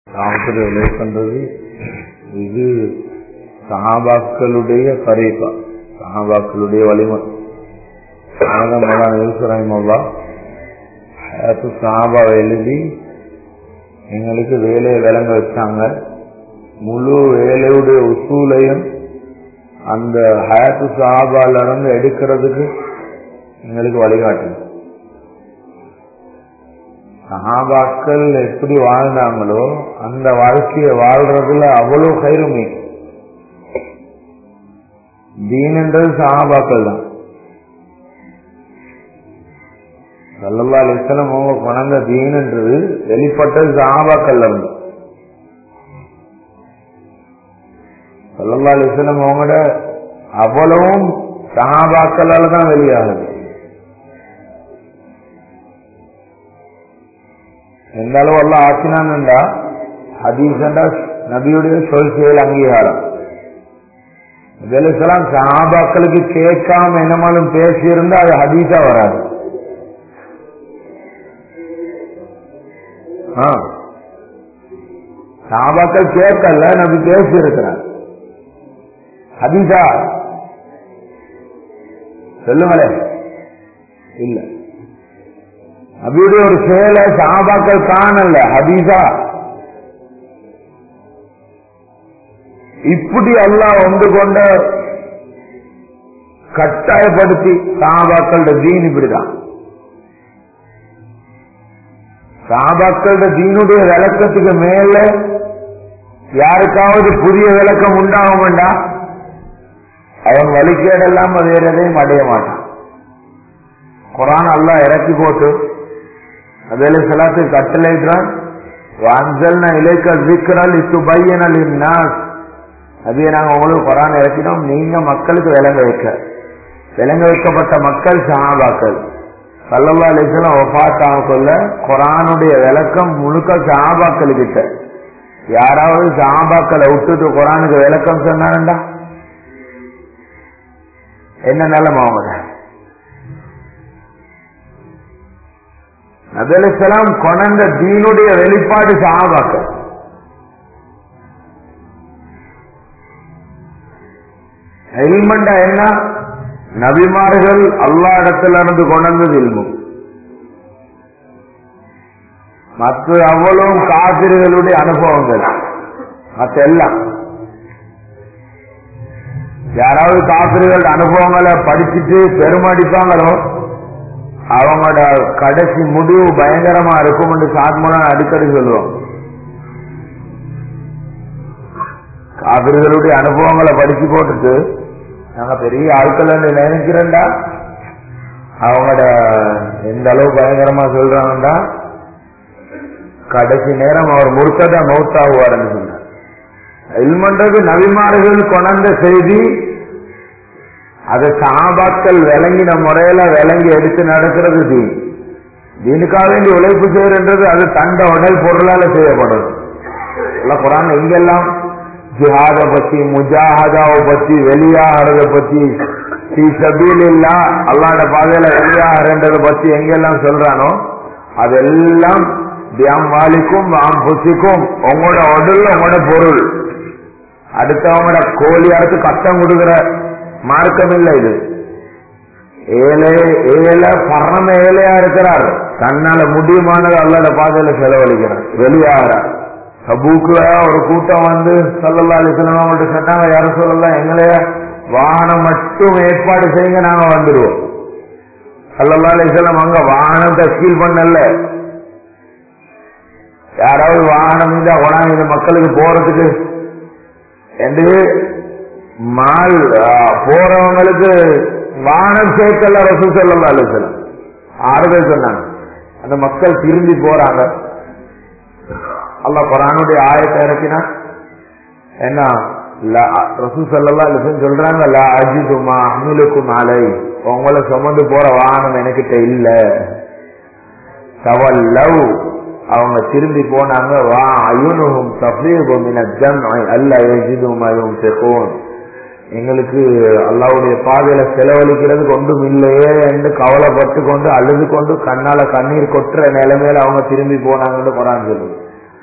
தாமத்தில் விலை பண்றது இது சஹாபாக்களுடைய கரீபா சஹாபாக்களுடைய வலிமை மௌலா ஹயாத்து சஹாபாவை எழுதி எங்களுக்கு வேலையை விளங்க வச்சாங்க முழு வேலையுடைய உசூலையும் அந்த ஹயாத்து சஹாபால இருந்து எடுக்கிறதுக்கு எங்களுக்கு வழிகாட்டுங்க சஹாபாக்கள் எப்படி வாழ்ந்தாங்களோ அந்த வாழ்க்கையை வாழ்றதுல அவ்வளவு கைருமை தீன்ன்றது சஹாபாக்கள் தான் சல்லல்லா அலிஸ்லம் அவங்க கொணந்த தீன்ன்றது வெளிப்பட்டது சஹாபாக்கள் இருந்து சல்லல்லா அலிஸ்லம் அவங்களோட அவ்வளவும் சஹாபாக்களால தான் வெளியாகுது எந்த அளவு எல்லாம் ஆக்கினான்டா ஹதீசண்டா நபியுடைய சொல் செயல் அங்கீகாரம் இதெல்லாம் சஹாபாக்களுக்கு கேட்காம என்னமாலும் பேசியிருந்தா அது ஹதீஸா வராது சஹாபாக்கள் கேட்கல நபி பேசி இருக்கிறார் ஹதீஸா சொல்லுங்களே இல்ல நபியுடைய ஒரு செயலை சாபாக்கள் காணல ஹதீஸா இப்படி எல்லாம் ஒன்று கொண்ட கட்டாயப்படுத்தி சாபாக்களோட தீன் இப்படிதான் சாபாக்களோட தீனுடைய விளக்கத்துக்கு மேல யாருக்காவது புதிய விளக்கம் உண்டாகும் வேண்டாம் அவன் வழிகேடெல்லாம் வேற எதையும் அடைய மாட்டான் குரான் அல்லா இறக்கி போட்டு அதில் சிலத்துக்கு கட்டளைறான் வாஞ்சல்னா இலைக்க சிக்கரல் இத்து பையனல் இன்னாஸ் அதே நாங்கள் உங்களுக்கு குரான் இறக்கினோம் நீங்க மக்களுக்கு விளங்க வைக்க விளங்க வைக்கப்பட்ட மக்கள் சஹாபாக்கள் சல்லல்லா அலிஸ்லாம் ஒஃபாத்தாங்க சொல்ல குரானுடைய விளக்கம் முழுக்க சஹாபாக்கள் கிட்ட யாராவது சஹாபாக்களை விட்டுட்டு குரானுக்கு விளக்கம் சொன்னாருண்டா என்ன நிலைமை அவங்க நபலிசலாம் கொணந்த தீனுடைய வெளிப்பாடு சஹாபாக்கள் எல்மண்டா என்ன நபிமார்கள் அல்லா இடத்துல இருந்து கொண்டது இல்மும் மற்ற அவ்வளவும் காபிர்களுடைய அனுபவங்கள் மற்ற எல்லாம் யாராவது காப்பிர்கள் அனுபவங்களை படிச்சுட்டு பெருமடிப்பாங்களோ அவங்களோட கடைசி முடிவு பயங்கரமா இருக்கும் என்று சாத்மனா அடிக்கடி சொல்லுவோம் காவிர்களுடைய அனுபவங்களை படிச்சு போட்டுட்டு நாங்க பெரிய ஆட்கள் நினைக்கிறேன்டா அவங்களோட எந்த அளவு பயங்கரமா சொல்றாங்கடா கடைசி நேரம் அவர் முழுக்கதா மௌத்தாகுவார்னு சொன்னார் இல்மன்றது நபிமார்கள் கொணர்ந்த செய்தி அதை சாபாக்கள் விளங்கின முறையில விளங்கி எடுத்து நடக்கிறது தீன் தீனுக்காக வேண்டி உழைப்பு செய்யறது அது தண்ட உடல் பொருளால செய்யப்படும் குரான் எங்கெல்லாம் ஜிஹாத பத்தி முஜாஹதாவை பத்தி வெளியாகிறத பத்தி ஸ்ரீ சபீல் இல்லா அல்லாண்ட பாதையில வெளியாகிறத பத்தி எங்கெல்லாம் சொல்றானோ அதெல்லாம் தியாம் வாலிக்கும் ஆம் புசிக்கும் உங்களோட உடல் உங்களோட பொருள் அடுத்தவங்களோட கோழி அறுத்து கஷ்டம் கொடுக்கிற மார்க்கம் இல்லை இது ஏழை ஏழை பரம ஏழையா இருக்கிறார் தன்னால முடியுமானது அல்லாத பாதையில செலவழிக்கிறார் வெளியாகிறார் சபூக்குல ஒரு கூட்டம் வந்து சல்லல்லா அலிஸ்லாம் அவங்கள்ட்ட சொன்னாங்க யாரும் சொல்லலாம் எங்களைய வாகனம் மட்டும் ஏற்பாடு செய்யுங்க நாங்க வந்துடுவோம் சல்லல்லா அலிஸ்லாம் அங்க வாகனம் தஸ்கீல் பண்ணல யாராவது வாகனம் இருந்தா கொண்டாங்க இந்த மக்களுக்கு போறதுக்கு என்று மால் போறவங்களுக்கு வானம் சேர்க்கல ரசூ செல்லம் அலுவலம் ஆறுதல் சொன்னாங்க அந்த மக்கள் திரும்பி போறாங்க அல்ல குரானுடைய ஆயத்தை இறக்கினா என்ன ரசூ செல்லா அலுவலம் சொல்றாங்க லா அஜிதுமா அமிலுக்கும் அலை உங்களை சுமந்து போற வாகனம் எனக்கிட்ட இல்ல தவல்லவ் அவங்க திரும்பி போனாங்க வா அயுனுகும் தஃபீகும் அல்ல எஜிதும் அயும் செகோன் எங்களுக்கு அல்லாவுடைய பாதையில செலவழிக்கிறதுக்கு ஒன்றும் இல்லையே என்று கவலைப்பட்டு கொண்டு அழுது கொண்டு கண்ணால கண்ணீர் கொட்டுற நிலைமையில அவங்க திரும்பி போனாங்கன்னு குரான் சொல்லுது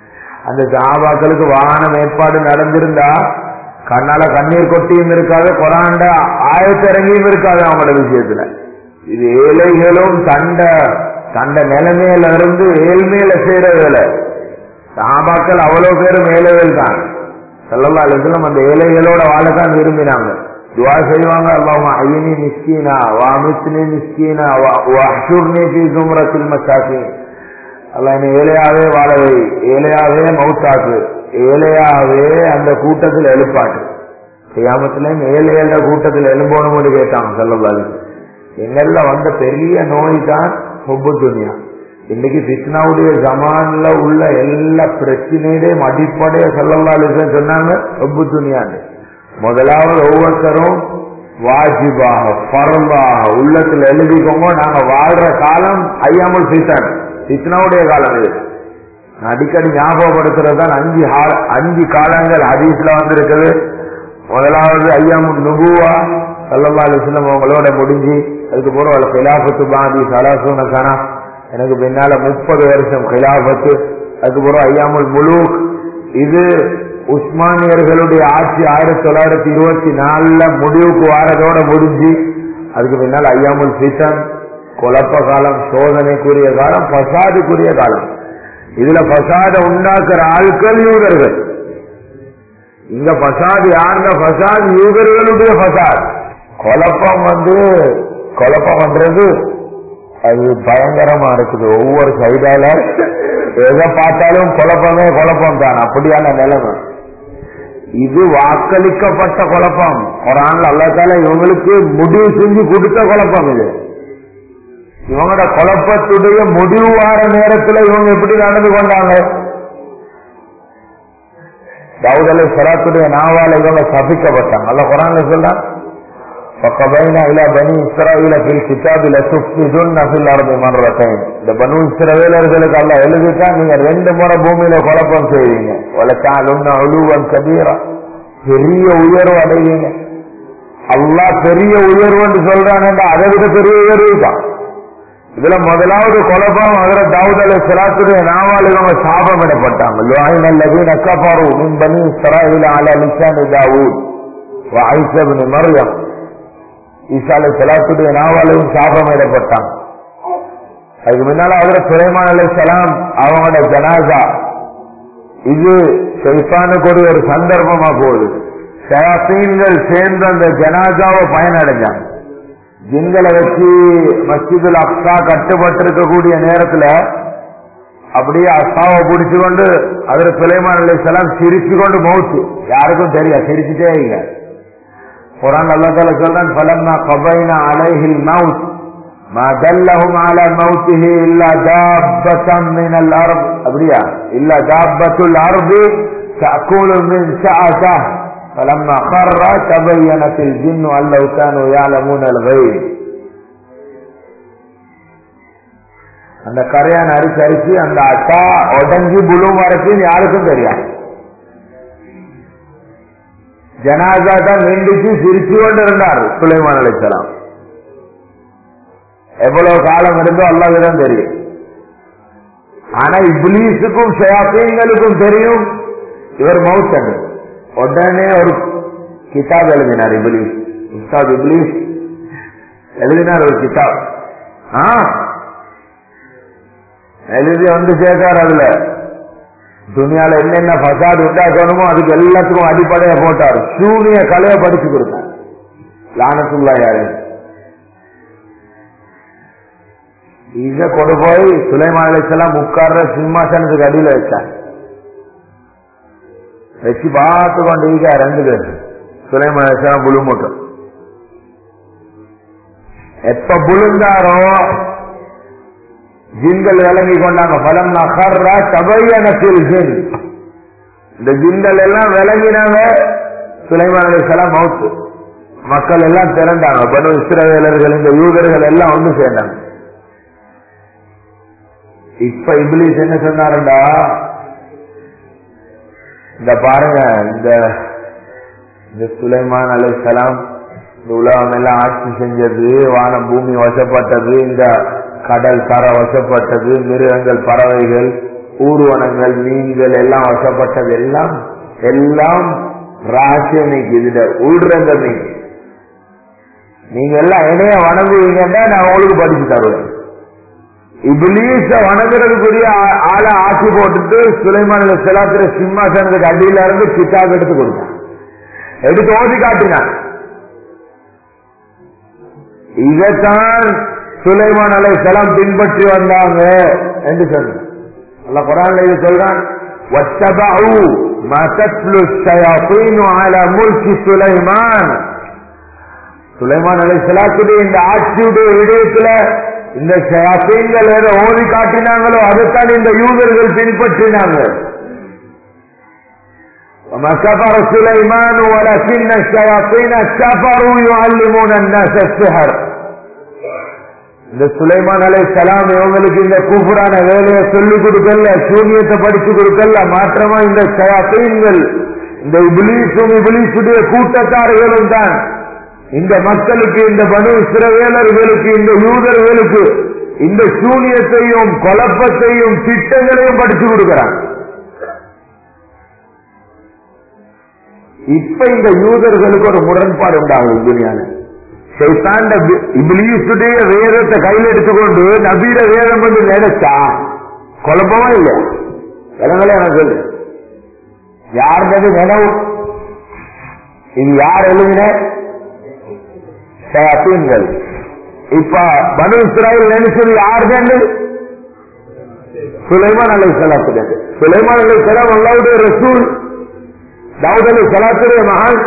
அந்த சஹாபாக்களுக்கு வாகனம் ஏற்பாடு நடந்திருந்தா கண்ணால கண்ணீர் கொட்டியும் இருக்காது கொராண்ட ஆயத்திறங்கியும் இருக்காது அவங்களோட விஷயத்துல இது ஏழைகளும் தண்ட தண்ட நிலைமையில இருந்து ஏழ்மையில செய்யற வேலை சாபாக்கள் அவ்வளவு பேரும் ஏழைகள் தான் செல்லல்லா அலிஸ்லம் அந்த ஏழைகளோட வாழத்தான் விரும்பினாங்க துவா செய்வாங்க அல்லாமா ஐயனி மிஸ்கீனா வாமித்னி மிஸ்கீனா வஹ்ஷுர்னி ஃபீ ஜும்ரத்தில் மசாக்கின் அல்ல என்னை ஏழையாவே வாழவை ஏழையாவே மவுத்தாக்கு ஏழையாவே அந்த கூட்டத்தில் எழுப்பாட்டு கியாமத்திலையும் ஏழைகள கூட்டத்தில் எழும்போணும்னு கேட்டாங்க செல்லல்லாலு எங்கள்ல வந்த பெரிய நோய் தான் ஹொப்பு துனியா இன்னைக்கு பிஸ்னாவுடைய ஜமான்ல உள்ள எல்லா பிரச்சனையிலையும் அடிப்படைய செல்லல்லாலு சொன்னாங்க ஹொப்பு துனியான்னு முதலாவது ஒவ்வொருத்தரும் வாஜிபாக பரவாக உள்ளத்துல எழுதிக்கோங்க நாங்க வாழ்ற காலம் ஐயாமல் சீத்தான் சித்னாவுடைய காலம் இது நான் அடிக்கடி ஞாபகப்படுத்துறது தான் அஞ்சு ஹா- அஞ்சு காலங்கள் ஹதீஸ்ல வந்திருக்குது முதலாவது ஐயாமுன் நுபுவா சல்லல்லா அலிஸ்லம் அவங்களோட முடிஞ்சு அதுக்கு பிறகு அவளை கிலாபத்து பாதி சலாசூன சனா எனக்கு பின்னால முப்பது வருஷம் கிலாபத்து அதுக்கு பிறகு ஐயாமுல் முலூக் இது உஸ்மானியர்களுடைய ஆட்சி ஆயிரத்தி தொள்ளாயிரத்தி இருபத்தி நாலுல முடிவுக்கு வாரதோட முடிஞ்சு அதுக்கு பின்னால் ஐயாமுல் சித்தன் குழப்ப காலம் சோதனைக்குரிய காலம் பசாதுக்குரிய காலம் இதுல பசாத உண்டாக்குற ஆட்கள் யூதர்கள் இங்க பசாது யாருங்க பசாத் யூதர்களுடைய பசாத் குழப்பம் வந்து குழப்பம் பண்றது அது பயங்கரமா இருக்குது ஒவ்வொரு சைடால எதை பார்த்தாலும் குழப்பமே குழப்பம் தான் அப்படியான நிலைமை இது வாக்களிக்கப்பட்ட குழப்பம் குரான்ல அல்லதால இவங்களுக்கு முடிவு செஞ்சு கொடுத்த குழப்பம் இது இவங்களோட குழப்பத்துடைய முடிவு வார நேரத்துல இவங்க எப்படி நடந்து கொண்டாங்க தவுதலை சராத்துடைய நாவால இவங்க சபிக்கப்பட்டாங்க அல்ல குரான்ல சொல்ல فقضينا الى بني اسرائيل في الكتاب لتفسدن في الارض مرتين இந்த பனு இஸ்ரவேலர்களுக்கு அல்ல எழுதிட்டா நீங்க ரெண்டு முறை பூமியில குழப்பம் செய்வீங்க வளத்தாலுன்ன அழுவன் கபீரா பெரிய உயர்வு அடைவீங்க அல்லாஹ் பெரிய உயர்வுன்னு சொல்றானேண்டா அதை விட பெரிய உயர்வு தான் இதுல முதலாவது குழப்பம் அதுல தாவூத் அலி சலாத்துடைய நாவால் இவங்க சாபமிடப்பட்டாங்க லுஆயின் அல்லதீன கஃபரு மின் பனி இஸ்ராயீல அலா லிசானி தாவூத் வஐஸா இப்னு மர்யம் ஈசா அலி சலாத்துடைய நாவாலையும் சாபமிடப்பட்டாங்க அதுக்கு முன்னால அதுல சுலைமான் அலி சலாம் அவங்களோட ஜனாசா இது ஷைத்தானுக்கு ஒரு ஒரு சந்தர்ப்பமா போகுது ஷயாத்தீன்கள் சேர்ந்து அந்த ஜனாசாவை பயனடைஞ்சாங்க ஜின்களை வச்சு மஸ்ஜிதுல் அக்ஸா கட்டுப்பட்டு இருக்கக்கூடிய நேரத்துல அப்படியே அஸ்தாவை பிடிச்சு கொண்டு அதுல சுலைமான் அலைஹிஸ்ஸலாம் சிரிச்சு கொண்டு மௌத்து யாருக்கும் தெரியாது சிரிச்சுட்டே இல்லை குரான் அல்லா தால சொல்றான் பலம்மா கபைனா அலைஹில் மவுத் ما دلهم على موته إلا دابة من الأرض அப்படியா إلا دابة الأرض تأكل من سعته فلما خر تبينت الجن أن لو كانوا يعلمون الغيب அந்த கரையான் அரிச்சு அரிச்சு அந்த அட்டா உடஞ்சி புழும் வரைக்கும் யாருக்கும் தெரியாது ஜனாதா தான் நீண்டிச்சு சிரிச்சு கொண்டு இருந்தார் சுலைமான் அலிசலாம் எவ்வளவு காலம் இருந்தோ அல்லாவிடம் தெரியும் ஆனா இப்லீஸுக்கும் ஷயாத்தீன்களுக்கும் தெரியும் இவர் மவுத்தன் உடனே ஒரு கிதாப் எழுதினார் இப்லீஸ் உஸ்தாத் இப்லீஸ் எழுதினார் ஒரு கிதாப் ஆ எழுதி வந்து சேர்த்தார் அதுல துணியால என்னென்ன பசாது உண்டாக்கணுமோ அதுக்கு எல்லாத்துக்கும் அடிப்படையா போட்டார் சூனிய கலையை படிச்சு கொடுத்தார் லானத்துள்ளா யாரு இத கொண்டு போய் சுலைமான் அலிசலாம் உட்கார்ற சிம்மாசனத்துக்கு அடியில வச்சார் வச்சு பார்த்து கொண்டு ஈகா ரெண்டு பேர் சுலைமான் அலிசலாம் புழு மூட்டம் எப்ப புழுந்தாரோ ஜின்கள் விளங்கி கொண்டாங்க பலம் நகர்றா தபையனத்தில் ஜின் இந்த ஜின்கள் எல்லாம் விளங்கினாங்க சுலைமான் அலிசலாம் மவுத்து மக்கள் எல்லாம் திரண்டாங்க பனு இஸ்ரவேலர்கள் இந்த யூதர்கள் எல்லாம் ஒன்று சேர்ந்தாங்க இப்ப இப்லீஸ் என்ன சொன்னாருண்டா இந்த பாருங்க இந்த இந்த சுலைமான் அலை சலாம் இந்த உலகம் எல்லாம் ஆட்சி செஞ்சது வானம் பூமி வசப்பட்டது இந்த கடல் கரை வசப்பட்டது மிருகங்கள் பறவைகள் ஊர்வனங்கள் மீன்கள் எல்லாம் வசப்பட்டது எல்லாம் எல்லாம் ரகசியம் இதுல உள்றங்க நீங்க எல்லாம் என்னைய வணங்குவீங்கன்னா நான் உங்களுக்கு படிச்சு தருவேன் இபிலீச வணங்குறதுக்குரிய ஆ- ஆளை ஆக்கி போட்டுட்டு சுலைமான செலாத்திர சிம்மாசனத்துக்கு அடியில இருந்து கிட்டாப் எடுத்து கொடுத்தான் எடுத்து ஓதி காட்டினான் இதைத்தான் சுலைமான் அலை செலாம் பின்பற்றி வந்தாங்க என்று சொன்னான் அல்ல குரான்ல இது சொல்றான் واتبعوا ما تتلو الشياطين على ملك سليمان சுலைமான் அலை செலாத்துடைய இந்த ஆட்சியுடைய விடயத்துல இந்த ஷயாத்தீன்கள் எதை ஓதி காட்டினாங்களோ அதைத்தான் இந்த யூதர்கள் பின்பற்றினாங்க وما كفر سليمان ولكن الشياطين كفروا يعلمون الناس السحر இந்த சுலைமான் அலை சலாம் இவங்களுக்கு இந்த கூப்புரான வேலையை சொல்லிக் கொடுக்கல சூன்யத்தை படிச்சு கொடுக்கல மாற்றமா இந்த ஷயாத்தீன்கள் இந்த இபிலீசும் இபிலீசுடைய கூட்டத்தார்களும் தான் இந்த மக்களுக்கு இந்த பனு சிறவேலர்களுக்கு இந்த யூதர்களுக்கு இந்த சூனியத்தையும் குழப்பத்தையும் திட்டங்களையும் படிச்சு கொடுக்கிறான் இப்ப இந்த யூதர்களுக்கு ஒரு முரண்பாடு உண்டாகும் துணியான சைத்தாண்ட இபிலீசுடைய வேதத்தை கையில் எடுத்துக்கொண்டு நபீர வேதம் வந்து நினைச்சா குழப்பமா இல்ல இடங்களே எனக்கு சொல்லு யாருந்தது நினைவு இது யார் எழுதின ஷயாத்தீன்கள் இப்ப பனு இஸ்ராயல் நினைச்சது யாருன்னு சுலைமான் அலை சலாத்துடைய சுலைமான் அலை சலாம் அல்லாவுடைய ரசூல் தாவூத் அலி சலாத்துடைய மகன்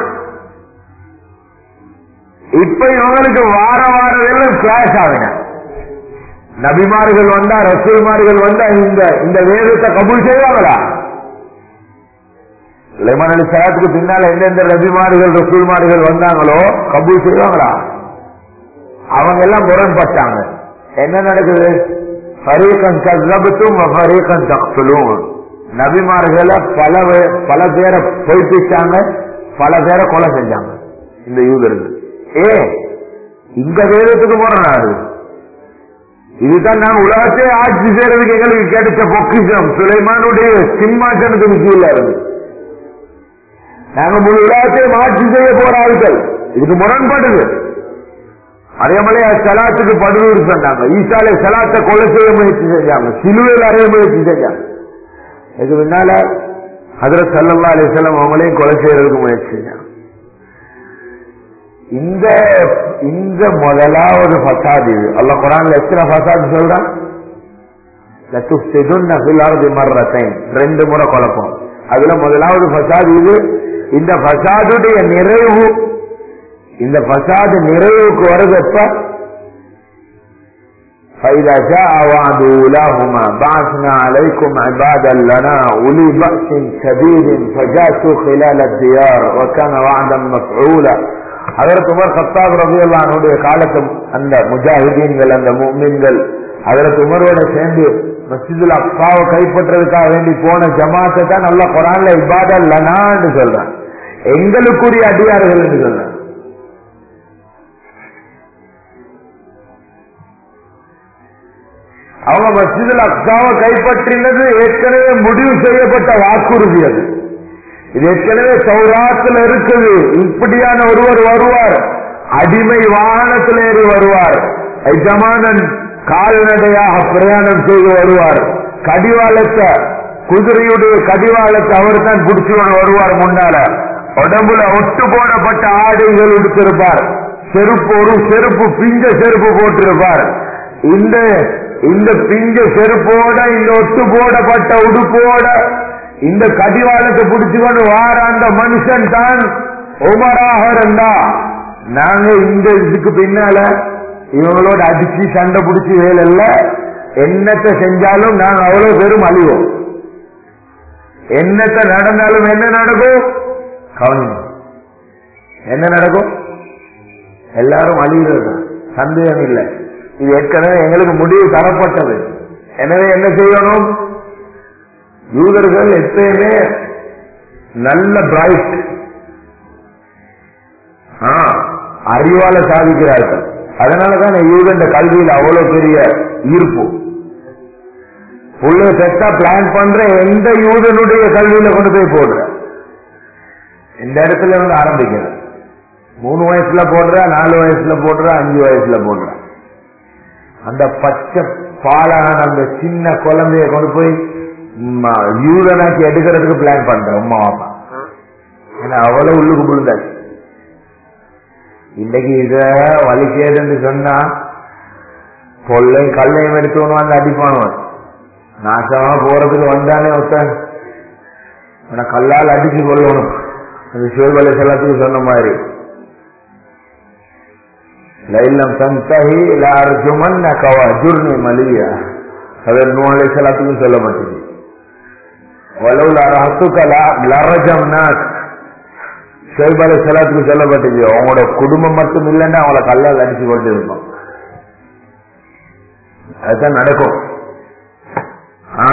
இப்ப இவங்களுக்கு வார வாரம் கிளாஸ் ஆகுங்க நபிமார்கள் வந்தா ரசூல்மார்கள் வந்தா இந்த இந்த வேதத்தை கபூல் செய்வாங்களா சுலைமான் அலி சலாத்துக்கு பின்னால எந்தெந்த நபிமார்கள் ரசூல்மார்கள் வந்தாங்களோ கபூல் செய்வாங்களா அவங்க எல்லாம் முரண்பட்டாங்க என்ன நடக்குது ஃபரீகன் கஸ்ஸபத்தும் ஃபரீகன் தக்துலும் நபிமார்களை பல வே- பல பேரை பொய்ப்பிச்சாங்க பல பேரை கொலை செஞ்சாங்க இந்த யூதர்கள் ஏ இந்த வேதத்துக்கு முரணாது இதுதான் நான் உலகத்தை ஆட்சி செய்யறதுக்கு எங்களுக்கு கிடைச்ச பொக்கிஷம் சுலைமானுடைய சிம்மாசனத்துக்கு கீழே இருந்து நாங்க முழு உலகத்தையும் ஆட்சி செய்ய போற ஆட்கள் இதுக்கு முரண்படுது அதேமலே சலாத்துக்கு படுவூர் சொன்னாங்க ஈசாலை சலாத்தை கொலை செய்ய முயற்சி செஞ்சாங்க சிலுவையில் அறைய முயற்சி செஞ்சாங்க இதுக்கு பின்னால ஹதரத் சல்லா அலிசல்லாம் அவங்களையும் கொலை செய்யறதுக்கு முயற்சி செஞ்சாங்க இந்த இந்த முதலாவது ஃபசாத் இது அல்ல குரான்ல எத்தனை ஃபசாத் சொல்றான் லத்துஃப்சிதுன்ன ஃபில் அர்தி மர்ரத்தைன் ரெண்டு முறை குழப்பம் அதுல முதலாவது ஃபசாத் இது இந்த ஃபசாதுடைய நிறைவு இந்த ஃபசாது நிறைவுக்கு வருது எப்ப فإذا جاء وعد أولاهما بعثنا عليكم عبادا لنا أولي بأس شديد فجاسوا خلال الديار وكان وعدا مفعولا அதற்கு உமர் கத்தாப் ரபியல்லானுடைய காலத்து அந்த முஜாஹிதீன்கள் அந்த முக்மீன்கள் அதற்கு உமரோட சேர்ந்து மஸ்ஜிதுல் அப்பாவை கைப்பற்றதுக்காக வேண்டி போன ஜமாத்தை தான் நல்லா குரான்ல இபாதா லனான்னு சொல்றான் எங்களுக்குரிய அடியார்கள் என்று சொல்றான் அவங்க மஸ்ஜிதுல் அக்சாவை கைப்பற்றினது ஏற்கனவே முடிவு செய்யப்பட்ட வாக்குறுதி அது இது ஏற்கனவே சௌராத்தில் இருக்குது இப்படியான ஒருவர் வருவார் அடிமை வாகனத்தில் ஏறி வருவார் எஜமானன் கால்நடையாக பிரயாணம் செய்து வருவார் கடிவாளத்தை குதிரையுடைய கடிவாளத்தை அவர் தான் பிடிச்சு வருவார் முன்னால உடம்புல ஒட்டு போடப்பட்ட ஆடைகள் எடுத்திருப்பார் செருப்பு ஒரு செருப்பு பிஞ்ச செருப்பு போட்டிருப்பார் இந்த இந்த பிஞ்ச செருப்போட இந்த ஒட்டு போடப்பட்ட உடுப்போட இந்த கடிவாளத்தை பிடிச்சுக்கொண்டு வார அந்த மனுஷன் தான் உமராக இருந்தா நாங்க இந்த இதுக்கு பின்னால இவங்களோட அடிச்சு சண்டை பிடிச்சி வேலை இல்ல என்னத்தை செஞ்சாலும் நாங்க அவ்வளவு பேரும் அழிவோம் என்னத்தை நடந்தாலும் என்ன நடக்கும் கவனிங்க என்ன நடக்கும் எல்லாரும் அழிகிறது தான் சந்தேகம் இல்லை இது ஏற்கனவே எங்களுக்கு முடிவு தரப்பட்டது எனவே என்ன செய்யணும் யூதர்கள் எப்பயுமே நல்ல பிரைட் அறிவால சாதிக்கிறார்கள் அதனாலதான் யூதன் கல்வியில் அவ்வளவு பெரிய ஈர்ப்பு புள்ள பெற்றா பிளான் பண்ற எந்த யூதனுடைய கல்வியில கொண்டு போய் போடுற இந்த இடத்துல இருந்து ஆரம்பிக்கிற மூணு வயசுல போடுற நாலு வயசுல போடுற அஞ்சு வயசுல போடுற அந்த பச்சை பாலான அந்த சின்ன குழந்தைய கொண்டு போய் ம், யூதனாக்கி எடுக்கிறதுக்கு பிளான் பண்ற அம்மா அப்பா ஏன்னா அவ்வளவு உள்ளுக்கு விழுந்தாச்சு இன்னைக்கு இத வலிக்கேதுன்னு சொன்னா பொல்லையும் கல்லையும் எடுத்து வந்து அடிப்பானவன் நாசமா போறதுக்கு வந்தானே ஒருத்தன் ஆனா கல்லால் அடிச்சு கொள்ளணும் அந்த சிவபலை செல்லத்துக்கு சொன்ன மாதிரி லைலம் தந்தஹி லார்ஜுமன் கவா ஜுர்னி மலியா அவர் நூலை செல்லத்துக்கும் சொல்லப்பட்டது வலவுல ரஹத்துக்கலா லரஜம் நாக் ஷோய்பாலை செலாத்துக்கு சொல்லப்பட்டது அவங்களோட குடும்பம் மட்டும் இல்லைன்னா அவங்கள கல்லால் அடிச்சு கொண்டு இருப்போம் அதுதான் நடக்கும் ஆ.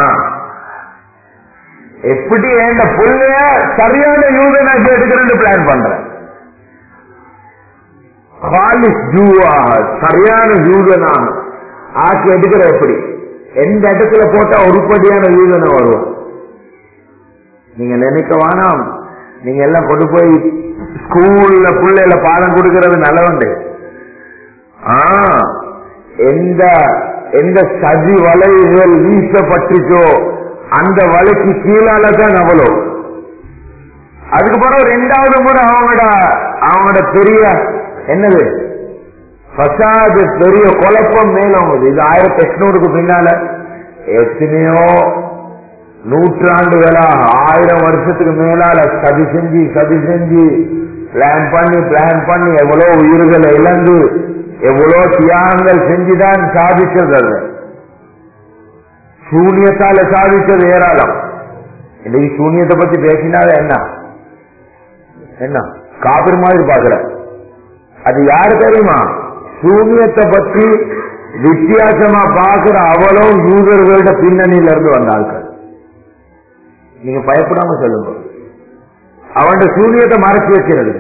எப்படி என் புள்ளைய சரியான யூதனாக்கி எடுக்கிறேன்னு பிளான் பண்றேன் காலிஸ் ஜூவா சரியான யூதனான ஆக்கி எடுக்கிற எப்படி எந்த இடத்துல போட்டா உருப்படியான யூதனை வருவான் நீங்க நினைக்க வேணாம் நீங்க எல்லாம் கொண்டு போய் ஸ்கூல்ல பிள்ளைல பாடம் கொடுக்கறது நல்லவண்டு ஆ எந்த எந்த சதி வலைகள் வீசப்பட்டுச்சோ அந்த வலைக்கு கீழால தான் அவ்வளோ அதுக்கு பிறகு ரெண்டாவது முறை அவங்களோட அவங்களோட பெரிய என்னது பசாது பெரிய குழப்பம் மேலும் இது ஆயிரத்தி எட்நூறுக்கு பின்னால எத்தனையோ நூற்றாண்டுகளாக ஆயிரம் வருஷத்துக்கு மேலால சதி செஞ்சு சதி செஞ்சு பிளான் பண்ணி பிளான் பண்ணி எவ்வளவு உயிர்களை இழந்து எவ்வளவு தியாகங்கள் செஞ்சுதான் சாதிச்சது அது சூனியத்தால சாதிச்சது ஏராளம் இன்னைக்கு சூனியத்தை பத்தி பேசினால என்ன என்ன காபிர் மாதிரி பாக்குற அது யாரு தெரியுமா சூனியத்தை பத்தி வித்தியாசமா பாக்குற அவ்வளவு யூதர்களோட பின்னணியில இருந்து வந்த ஆட்கள் நீங்க பயப்படாம சொல்லுங்க அவன் சூனியத்தை மறைச்சு வைக்கிறது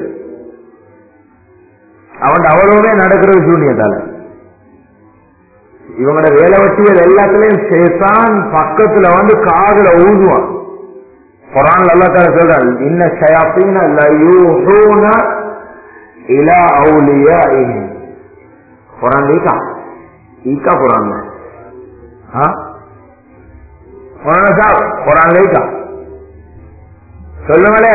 அவன் அவ்வளவுமே நடக்கிறது சூனியத்தால இவங்களோட வேலை வட்டிகள் எல்லாத்துலயும் சேத்தான் பக்கத்துல வந்து காதுல ஊதுவான் குரான் அல்லா தால சொல்றான் இன்ன ஷயாத்தீன லயூஹூன இலா அவுலியாஇஹிம் குரான் ஈக்கா ஈக்கா குரான் हाँ மௌலானா சாப் குரான் ஈக்கா சொல்லுங்களே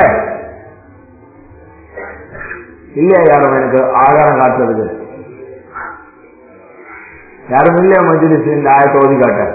இல்லையா யாரும் எனக்கு ஆதாரம் காட்டுறதுக்கு யாரும் இல்லையா மஜ்லிஸ் இந்த ஆயத்தை ஓதி காட்ட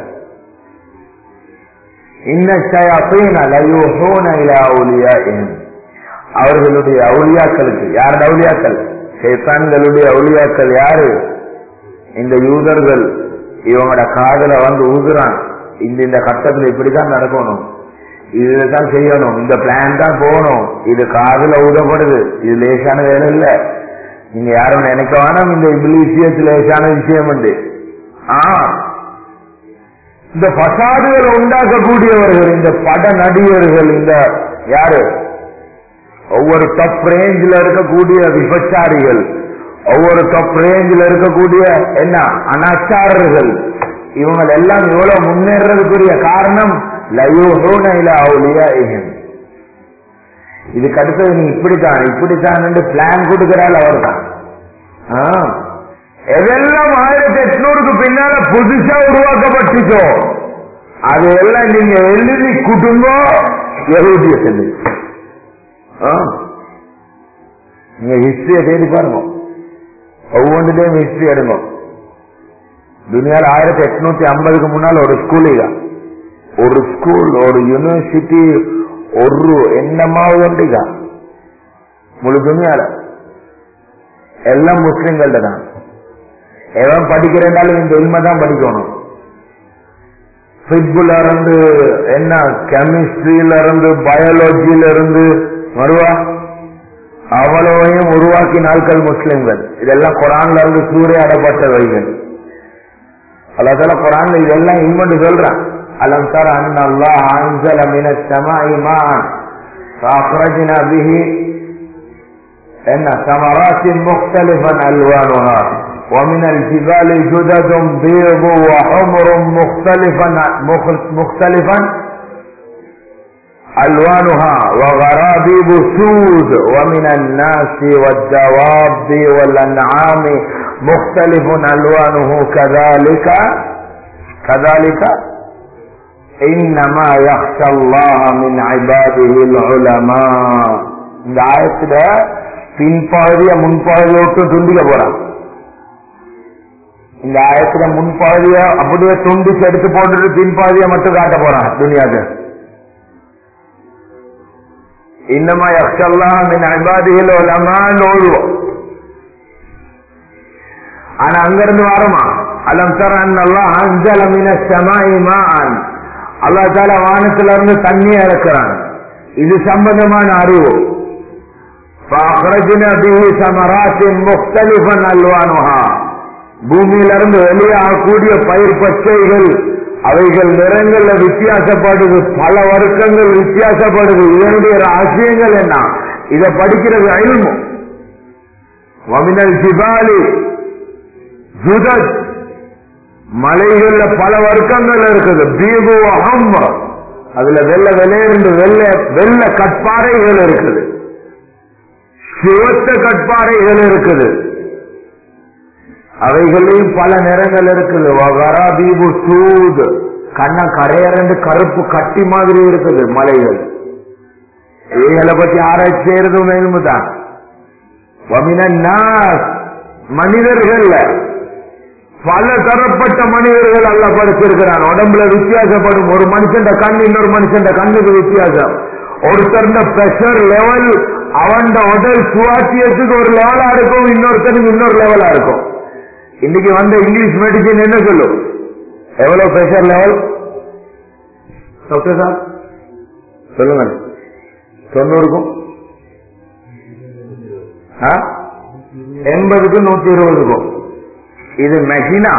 அவர்களுடைய அவுளியாக்களுக்கு யார் அவுளியாக்கள் சேத்தான்களுடைய அவுளியாக்கள் யாரு இந்த யூதர்கள் இவங்களோட காதல வந்து ஊதுறான் இந்த இந்த கட்டத்துல இப்படிதான் நடக்கணும் இதுதான் செய்யணும் இந்த பிளான் தான் போகணும் இது காதுல ஊதப்படுது இது லேசான வேலை இல்ல நீங்க யாரும் நினைக்க வேணாம் இந்த இபிலிசியத்து லேசான விஷயம் உண்டு ஆ இந்த பசாதுகளை உண்டாக்கக்கூடியவர்கள் இந்த பட நடிகர்கள் இந்த யாரு ஒவ்வொரு டப் ரேஞ்சில் இருக்கக்கூடிய விபச்சாரிகள் ஒவ்வொரு டப் ரேஞ்சில் இருக்கக்கூடிய என்ன அனாச்சாரர்கள் இவங்க எல்லாம் இவ்வளவு முன்னேறதுக்குரிய காரணம் லயூஹூன இல அவுலியாஇஹிம் இதுக்கு அடுத்தது நீ இப்படித்தான் இப்படித்தான் பிளான் கொடுக்கிறாள் அவர் தான் எதெல்லாம் ஆயிரத்தி எட்நூறுக்கு பின்னால புதுசா உருவாக்கப்பட்டுச்சோ அது எல்லாம் நீங்க எழுதி குடும்பம் எருதிய செல்லு நீங்க ஹிஸ்டரிய தேடி பாருங்க ஒவ்வொன்றுலையும் ஹிஸ்டரி எடுங்க துனியால ஆயிரத்தி எட்நூத்தி ஐம்பதுக்கு முன்னால் ஒரு ஸ்கூல் ஒரு ஸ்கூல் ஒரு யூனிவர்சிட்டி ஒரு என்னமாவது உண்டுகா முழு துணியால எல்லாம் முஸ்லிம்கள்ட்ட தான் எவன் படிக்கிறேன்னாலும் இந்த உண்மை தான் படிக்கணும் பிரிப்புல இருந்து என்ன கெமிஸ்ட்ரியில இருந்து பயாலஜியில இருந்து வருவா அவ்வளவையும் உருவாக்கி நாட்கள் முஸ்லிம்கள் இதெல்லாம் குரான்ல இருந்து சூறையாடப்பட்டவைகள் அல்லாதால குரான்ல இதெல்லாம் இன்மண்டு சொல்றான் ألم تر أن الله أنزل من السماء ماء فأخرجنا به إن ثمرات مختلفا ألوانها ومن الجبال جدد بيض وحمر مختلفا مختلفا ألوانها وغرابيب سود ومن الناس والدواب والأنعام مختلف ألوانه كذلك كذلك إنما يخشى الله من عباده العلماء இந்த ஆயத்துல பின்பகுதிய முன்பகுதியை விட்டு துண்டிக்க போறான் இந்த ஆயத்துல முன்பகுதிய அப்படியே துண்டிச்சு எடுத்து போட்டுட்டு பின்பகுதியை மட்டும் காட்ட போறான் துணியாக்கு இன்னமா யக்ஷல்லா மின் அபாதிகள் உலமான்னு ஓடுவோம் ஆனா அங்கிருந்து வரமா அலம் தர அன்னல்லாஹ் அன்சல மின ஸமாஇ மாஅன் அல்லாஹ் தஆலா வானத்துல இருந்து தண்ணியை இறக்குறான் இது சம்பந்தமான அறிவு فأخرجنا به ثمرات مختلفا ألوانها பூமியிலிருந்து வெளியாகக்கூடிய பயிர் பச்சைகள் அவைகள் நிறங்கள்ல வித்தியாசப்படுது பல வர்க்கங்கள் வித்தியாசப்படுது இதனுடைய ரகசியங்கள் என்ன இதை படிக்கிறது அழிமு வமினல் ஜிபாலி ஜுதத் மலைகள்ல பல வர்க்கங்கள் இருக்குது தீபு அகம் அதுல வெள்ள வெளியிருந்து வெள்ள வெள்ள கட்பாறைகள் இருக்குது சிவத்த கட்பாறைகள் இருக்குது அவைகளையும் பல நிறங்கள் இருக்குது வகராபீபு சூது கண்ண கரையரண்டு கருப்பு கட்டி மாதிரி இருக்குது மலைகள் இவைகளை பத்தி ஆராய்ச்சி செய்யறது மேலும்தான் மனிதர்கள் பல தரப்பட்ட மனிதர்கள் அல்ல படைச்சிருக்கிறான் உடம்புல வித்தியாசப்படும் ஒரு மனுஷன் கண் இன்னொரு மனுஷன் கண்ணுக்கு வித்தியாசம் ஒருத்தர் பிரஷர் லெவல் அவன் உடல் சுவாசியத்துக்கு ஒரு லெவலா இருக்கும் இன்னொருத்தனுக்கு இன்னொரு லெவலா இருக்கும் இன்னைக்கு வந்த இங்கிலீஷ் மெடிசின் என்ன சொல்லும் எவ்வளவு பிரஷர் லெவல் டாக்டர் சார் சொல்லுங்க தொண்ணூறுக்கும் எண்பதுக்கும் நூத்தி இருபதுக்கும் இது மெஷினா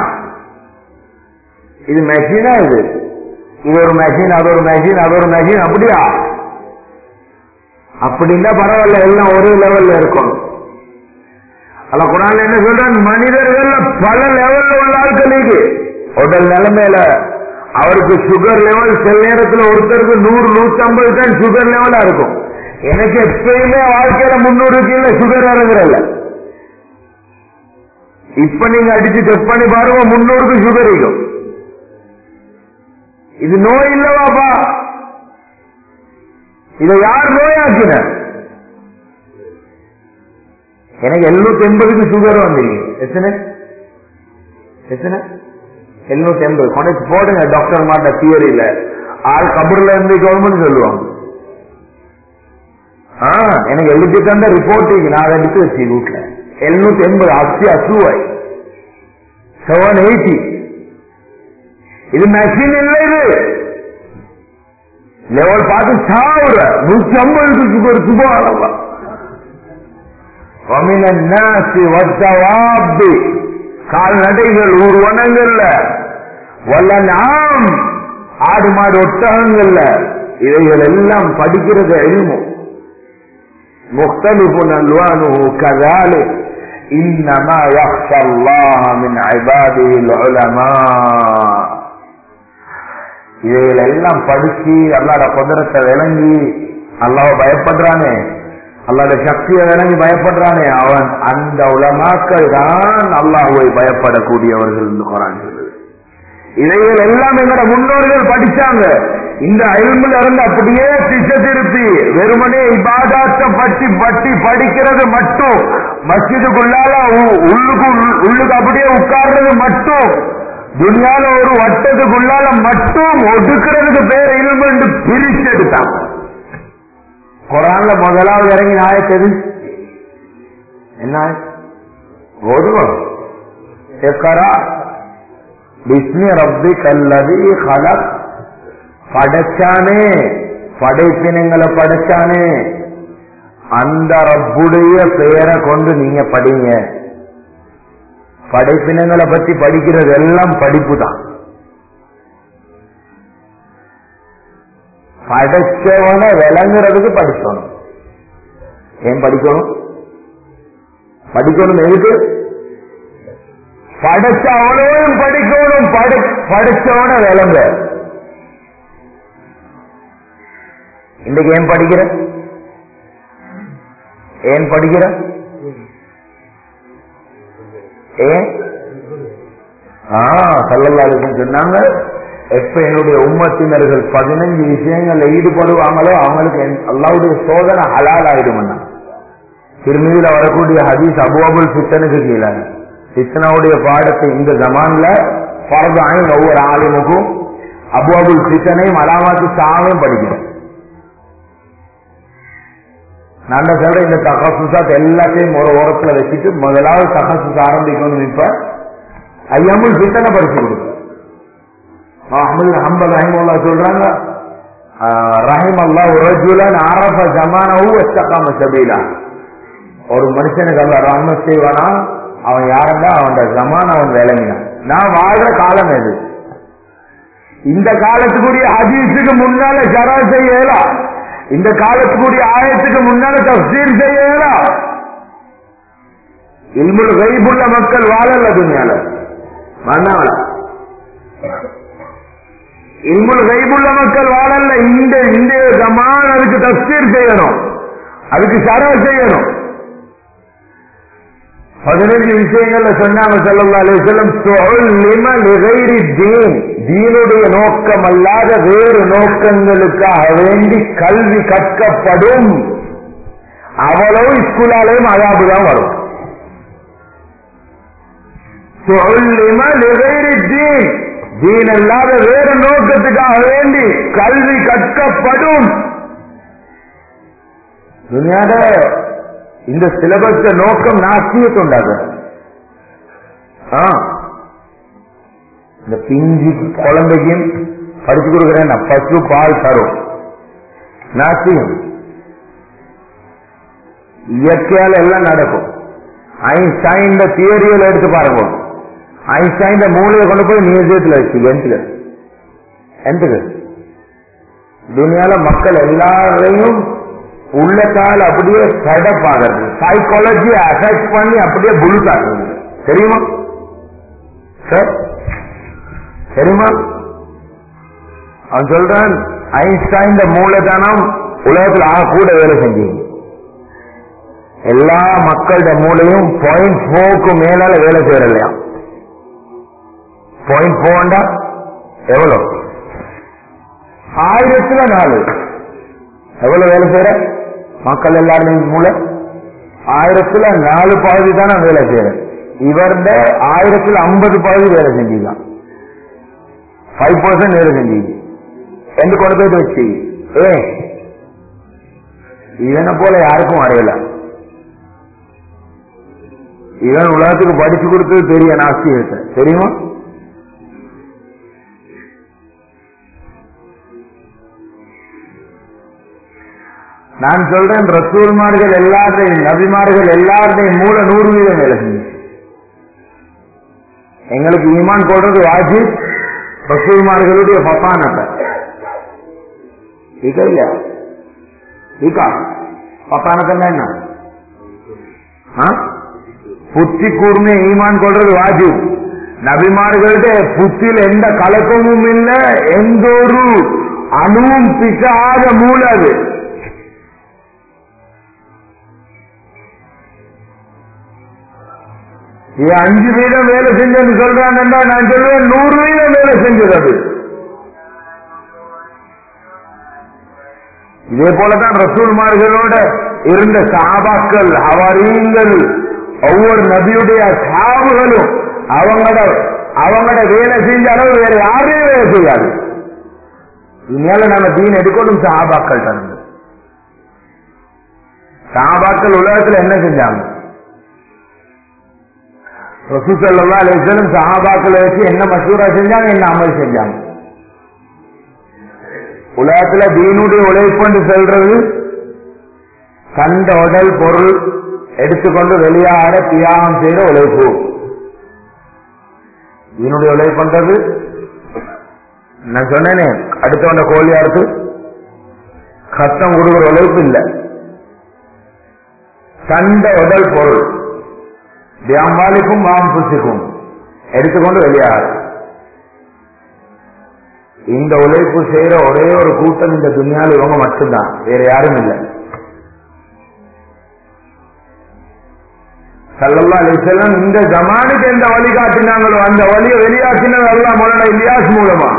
இது மெஷினா இது இது ஒரு மெஷின் அது ஒரு மெஷின் அது ஒரு மெஷின் அப்படியா அப்படின்னா பரவாயில்ல எல்லாம் ஒரே லெவல்ல இருக்கும் அல்ல குரான் என்ன சொல்றான் மனிதர்கள் பல லெவல்ல உள்ள ஆட்களுக்கு உடல் நிலைமையில அவருக்கு சுகர் லெவல் சில நேரத்தில் ஒருத்தருக்கு நூறு நூத்தி ஐம்பது தான் சுகர் லெவலா இருக்கும் எனக்கு எப்பயுமே வாழ்க்கையில முன்னூறு கீழே சுகர் இறங்குறல இப்ப நீங்க அடிச்சு செக் பண்ணி பாருங்க முன்னூறுக்கு சுகர் இருக்கும் இது நோய் இல்லவாப்பா இதை யார் நோயாக்கின எனக்கு எழுநூத்தி எண்பதுக்கு சுகர் வந்துருக்கு எத்தனை எத்தனை எழுநூத்தி எண்பது கொண்டு போடுங்க டாக்டர் மாட்ட தியரியில ஆள் கபர்ல இருந்து கவர்மெண்ட் சொல்லுவாங்க எனக்கு எழுதி தந்த ரிப்போர்ட்டுக்கு நான் எடுத்து வச்சு வீட்டுல எழுநூத்தி எண்பது அசி அசுவாய் செவன் எயிட்டி இது மெஷின் இல்லை இது லெவல் பார்த்து சாவுற நூத்தி ஐம்பதுக்கு சுகர் சுபாரமா கால்நடைகள் ஊர்வனங்கள்ல வல்ல நாம் ஆடு மாடு ஒட்டகங்கள்ல இவைகள் எல்லாம் படிக்கிறது எழுமும் مختلف ألوانه كذلك إنما يخشى الله من عباده العلماء இவைகள் எல்லாம் படிச்சு அல்லாட குதிரத்தை விளங்கி அல்லாவை பயப்படுறானே அல்லாட சக்தியை விளங்கி பயப்படுறானே அவன் அந்த உலமாக்கள் தான் அல்லாஹுவை பயப்படக்கூடியவர்கள் என்று குரான் சொல்லுது இவைகள் எல்லாம் எங்கட முன்னோர்கள் படிச்சாங்க இந்த அயல்மில் இருந்து அப்படியே திசை திருப்பி வெறுமனே இபாதாத்த பற்றி பற்றி படிக்கிறது மட்டும் மஸ்ஜிதுக்குள்ளால உள்ளுக்கு உள்ளுக்கு அப்படியே உட்கார்றது மட்டும் துனியால ஒரு வட்டத்துக்குள்ளால மட்டும் ஒடுக்கிறதுக்கு பேர் இல்மெண்டு பிரிச்சு எடுத்தாங்க குரான்ல முதலாவது இறங்கி நாயத்தது என்ன ஓதுவோம் எக்கரா பிஸ்மி ரப்பி கல்லதி ஹலக் படைச்சானே படைப்பினங்களை படைச்சானே அந்த ரப்புடைய பெயரை கொண்டு நீங்க படிங்க படைப்பினங்களை பத்தி படிக்கிறது எல்லாம் படிப்பு தான் படைச்சவனை விளங்குறதுக்கு படிக்கணும் ஏன் படிக்கணும் படிக்கணும் எதுக்கு படிச்ச அவ்வளவும் படிக்கணும் படி படிச்சவன விளங்க இன்னைக்கு ஏன் படிக்கிற ஏன் படிக்கிற ஏன் ஆ சல்லல்லாஹு சொன்னாங்க எப்ப என்னுடைய உம்மத்தினர்கள் பதினஞ்சு விஷயங்கள்ல ஈடுபடுவாங்களோ அவங்களுக்கு என்- அல்லாஹ்வுடைய சோதனை ஹலால் ஆயிடும்னா திருமதியில வரக்கூடிய ஹதீஸ் அபுஅபுல் ஃபித்தனுக்கு கீழே ஃபித்தனாவுடைய பாடத்தை இந்த ஜமான்ல பரது ஆயின் ஒவ்வொரு ஆலிமுக்கும் அபுஅபுல் ஃபித்தனையும் அலாமாத்து சாவையும் படிக்கிறேன் நான் தான் சொல்றேன் இந்த தகசுசாத் எல்லாத்தையும் ஒரு ஓரத்துல வச்சுட்டு முதலாவது தகசுஸ் ஆரம்பிக்கணும் இப்ப ஐயாமுல் ஃபித்தனை படிச்சு கொடுப்பேன் அஹமது ஹம்பல் ரஹிமுல்லா சொல்றாங்க ரஹிம் அல்லா ரஜுலன் அரப ஜமானவு வச்சக்காம சபீலா ஒரு மனுஷனுக்கு அல்ல ரஹ்மத் செய்வானா அவன் யாருன்னா அவன் ஜமான் அவன் விளங்கினான் நான் வாழ்ற காலம் எது இந்த காலத்துக்குரிய ஹதீஸுக்கு முன்னால ஜரா செய்யலாம் இந்த காலத்துக்குரிய ஆயத்துக்கு முன்னால தப்சீர் செய்யலாம் இல்முல் கைபுள்ள மக்கள் வாழல துணியால மன்னால இல்முல் கைபுள்ள மக்கள் வாழல இந்த இந்த ஜமான் அதுக்கு தப்சீர் செய்யணும் அதுக்கு சரா செய்யணும் பதினஞ்சு விஷயங்கள்ல சொன்னாங்க சல்லா அலிசல்லம் தீன் தீனுடைய நோக்கம் அல்லாத வேறு நோக்கங்களுக்காக வேண்டி கல்வி கற்கப்படும் அவ்வளவு ஸ்கூலாலையும் அதாபு தான் வரும் சொல்லிம நிகழ்ச்சி தீன் தீன் அல்லாத வேறு நோக்கத்துக்காக வேண்டி கல்வி கற்கப்படும் துனியாட இந்த சிலபஸ் நோக்கம் நாசியத்தை உண்டாக இந்த பிஞ்சு குழந்தைக்கும் படிச்சு கொடுக்குறேன் நான் பசு பால் தரும் நாசியம் இயற்கையால எல்லாம் நடக்கும் ஐன்ஸ்டைன் தியரியில் எடுத்து பாருங்க ஐன்ஸ்டைன் மூளையை கொண்டு போய் மியூசியத்தில் வச்சு என்ட்டுக்கு என்ட்டுக்கு துனியால மக்கள் எல்லாரையும் உள்ளத்தால் அப்படியே சடப்பாகிறது சைக்காலஜி அஃபெக்ட் பண்ணி அப்படியே புழுத்தாக்குறது தெரியுமா சார் தெரியுமா அவன் சொல்றான் ஐன்ஸ்டைன் மூலதனம் உலகத்தில் ஆக கூட வேலை செஞ்சீங்க எல்லா மக்களோட மூளையும் பாயிண்ட் ஃபோருக்கு மேலால வேலை செய்யறலையா பாயிண்ட் போண்டா எவ்வளவு ஆயிரத்துல நாலு எவ்வளவு வேலை செய்யற மக்கள் எல்லாருமே மூளை ஆயிரத்துல நாலு பகுதி தான் நான் வேலை செய்யறேன் இவர்த ஆயிரத்துல ஐம்பது பகுதி வேலை செஞ்சுக்கலாம் ஃபைவ் பர்சன்ட் வேலை செஞ்சீங்க எந்த கொண்டு போயிட்டு வச்சு ஏ இவனை போல யாருக்கும் வரையல இவன் உலகத்துக்கு படிச்சு கொடுத்தது பெரிய நாஸ்திகத்தை தெரியுமா நான் சொல்றேன் ரசூல்மார்கள் எல்லாருடையும் நபிமார்கள் எல்லாருடையும் மூல நூறு வீதம் வேலை செஞ்சு எங்களுக்கு ஈமான் கொள்றது வாஜிப் ரசூல்மார்களுடைய பப்பானத்தை ठीक है क्या ठीक है பப்பானத்தை என்ன புத்தி கூர்மை ஈமான் கொள்றது வாஜிப் நபிமார்கள்ட்ட புத்தியில் எந்த கலக்கமும் இல்லை எந்த ஒரு அணுவும் பிசாத மூல அது இது அஞ்சு வீதம் வேலை செஞ்சேன்னு சொல்றாங்கன்னா நான் சொல்லுவேன் நூறு வீதம் வேலை செஞ்சது அது இதே போலதான் ரசூல்மார்களோட இருந்த சாபாக்கள் அவரீங்கள் ஒவ்வொரு நபியுடைய சாவுகளும் அவங்களோட அவங்களோட வேலை செஞ்ச அளவு வேற யாரையும் வேலை செய்யாது இனியால நம்ம தீன் எடுக்கணும் சாபாக்கள் தந்து சாபாக்கள் உலகத்துல என்ன செஞ்சாங்க ரசூசல்லா அலிஸ்வலம் சஹாபாக்களை வச்சு என்ன மசூரா செஞ்சாங்க என்ன அமல் செஞ்சாங்க உலகத்துல தீனுடைய உழைப்புன்னு சொல்றது கண்ட உடல் பொருள் எடுத்துக்கொண்டு வெளியாட தியாகம் செய்யற உழைப்பு தீனுடைய உழைப்புன்றது நான் சொன்னேனே அடுத்தவண்ட கோழி அறுத்து கஷ்டம் கொடுக்குற உழைப்பு இல்லை கண்ட உடல் பொருள் வியாபாரிக்கும் மாம்புசிக்கும் எடுத்துக்கொண்டு வெளியாகும் இந்த உழைப்பு செய்யற ஒரே ஒரு கூட்டம் இந்த துணியால இவங்க மட்டும்தான் வேற யாரும் இல்லை சல்லல்லா அலிசல்லாம் இந்த ஜமானுக்கு எந்த வழி காட்டினாங்களோ அந்த வழியை வெளியாக்கினது அல்லா மொழ இலியாஸ் மூலமா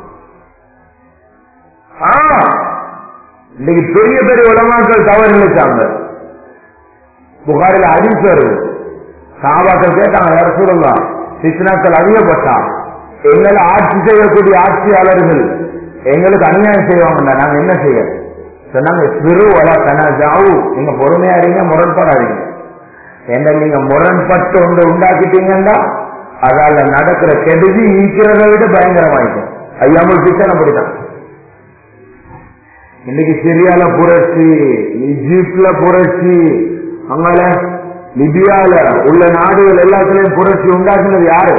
ஆ இன்னைக்கு பெரிய பெரிய உலமாக்கள் தவறு நினைச்சாங்க புகாரில் அறிவிச்சு வருது சாபாக்கள் கேட்டாங்க யார சொல்லலாம் சித்தனாக்கள் அதிகப்பட்டான் எங்களை ஆட்சி செய்யக்கூடிய ஆட்சியாளர்கள் எங்களுக்கு அநியாயம் செய்வாங்க நாங்க என்ன செய்ய சொன்னாங்க சிறு வள கனாஜாவு நீங்க பொறுமையா இருங்க முரண்படாதீங்க என்ன நீங்க முரண்பட்டு ஒன்று உண்டாக்கிட்டீங்கன்னா அதால நடக்கிற கெடுதி ஈக்கிறத விட பயங்கரமாயிக்கும் ஐயாமல் பிச்சனை அப்படித்தான் இன்னைக்கு சிரியால புரட்சி ஈஜிப்ட்ல புரட்சி அங்கால லிபியால உள்ள நாடுகள் எல்லாத்திலையும் புரட்சி உண்டாக்குனது யாரு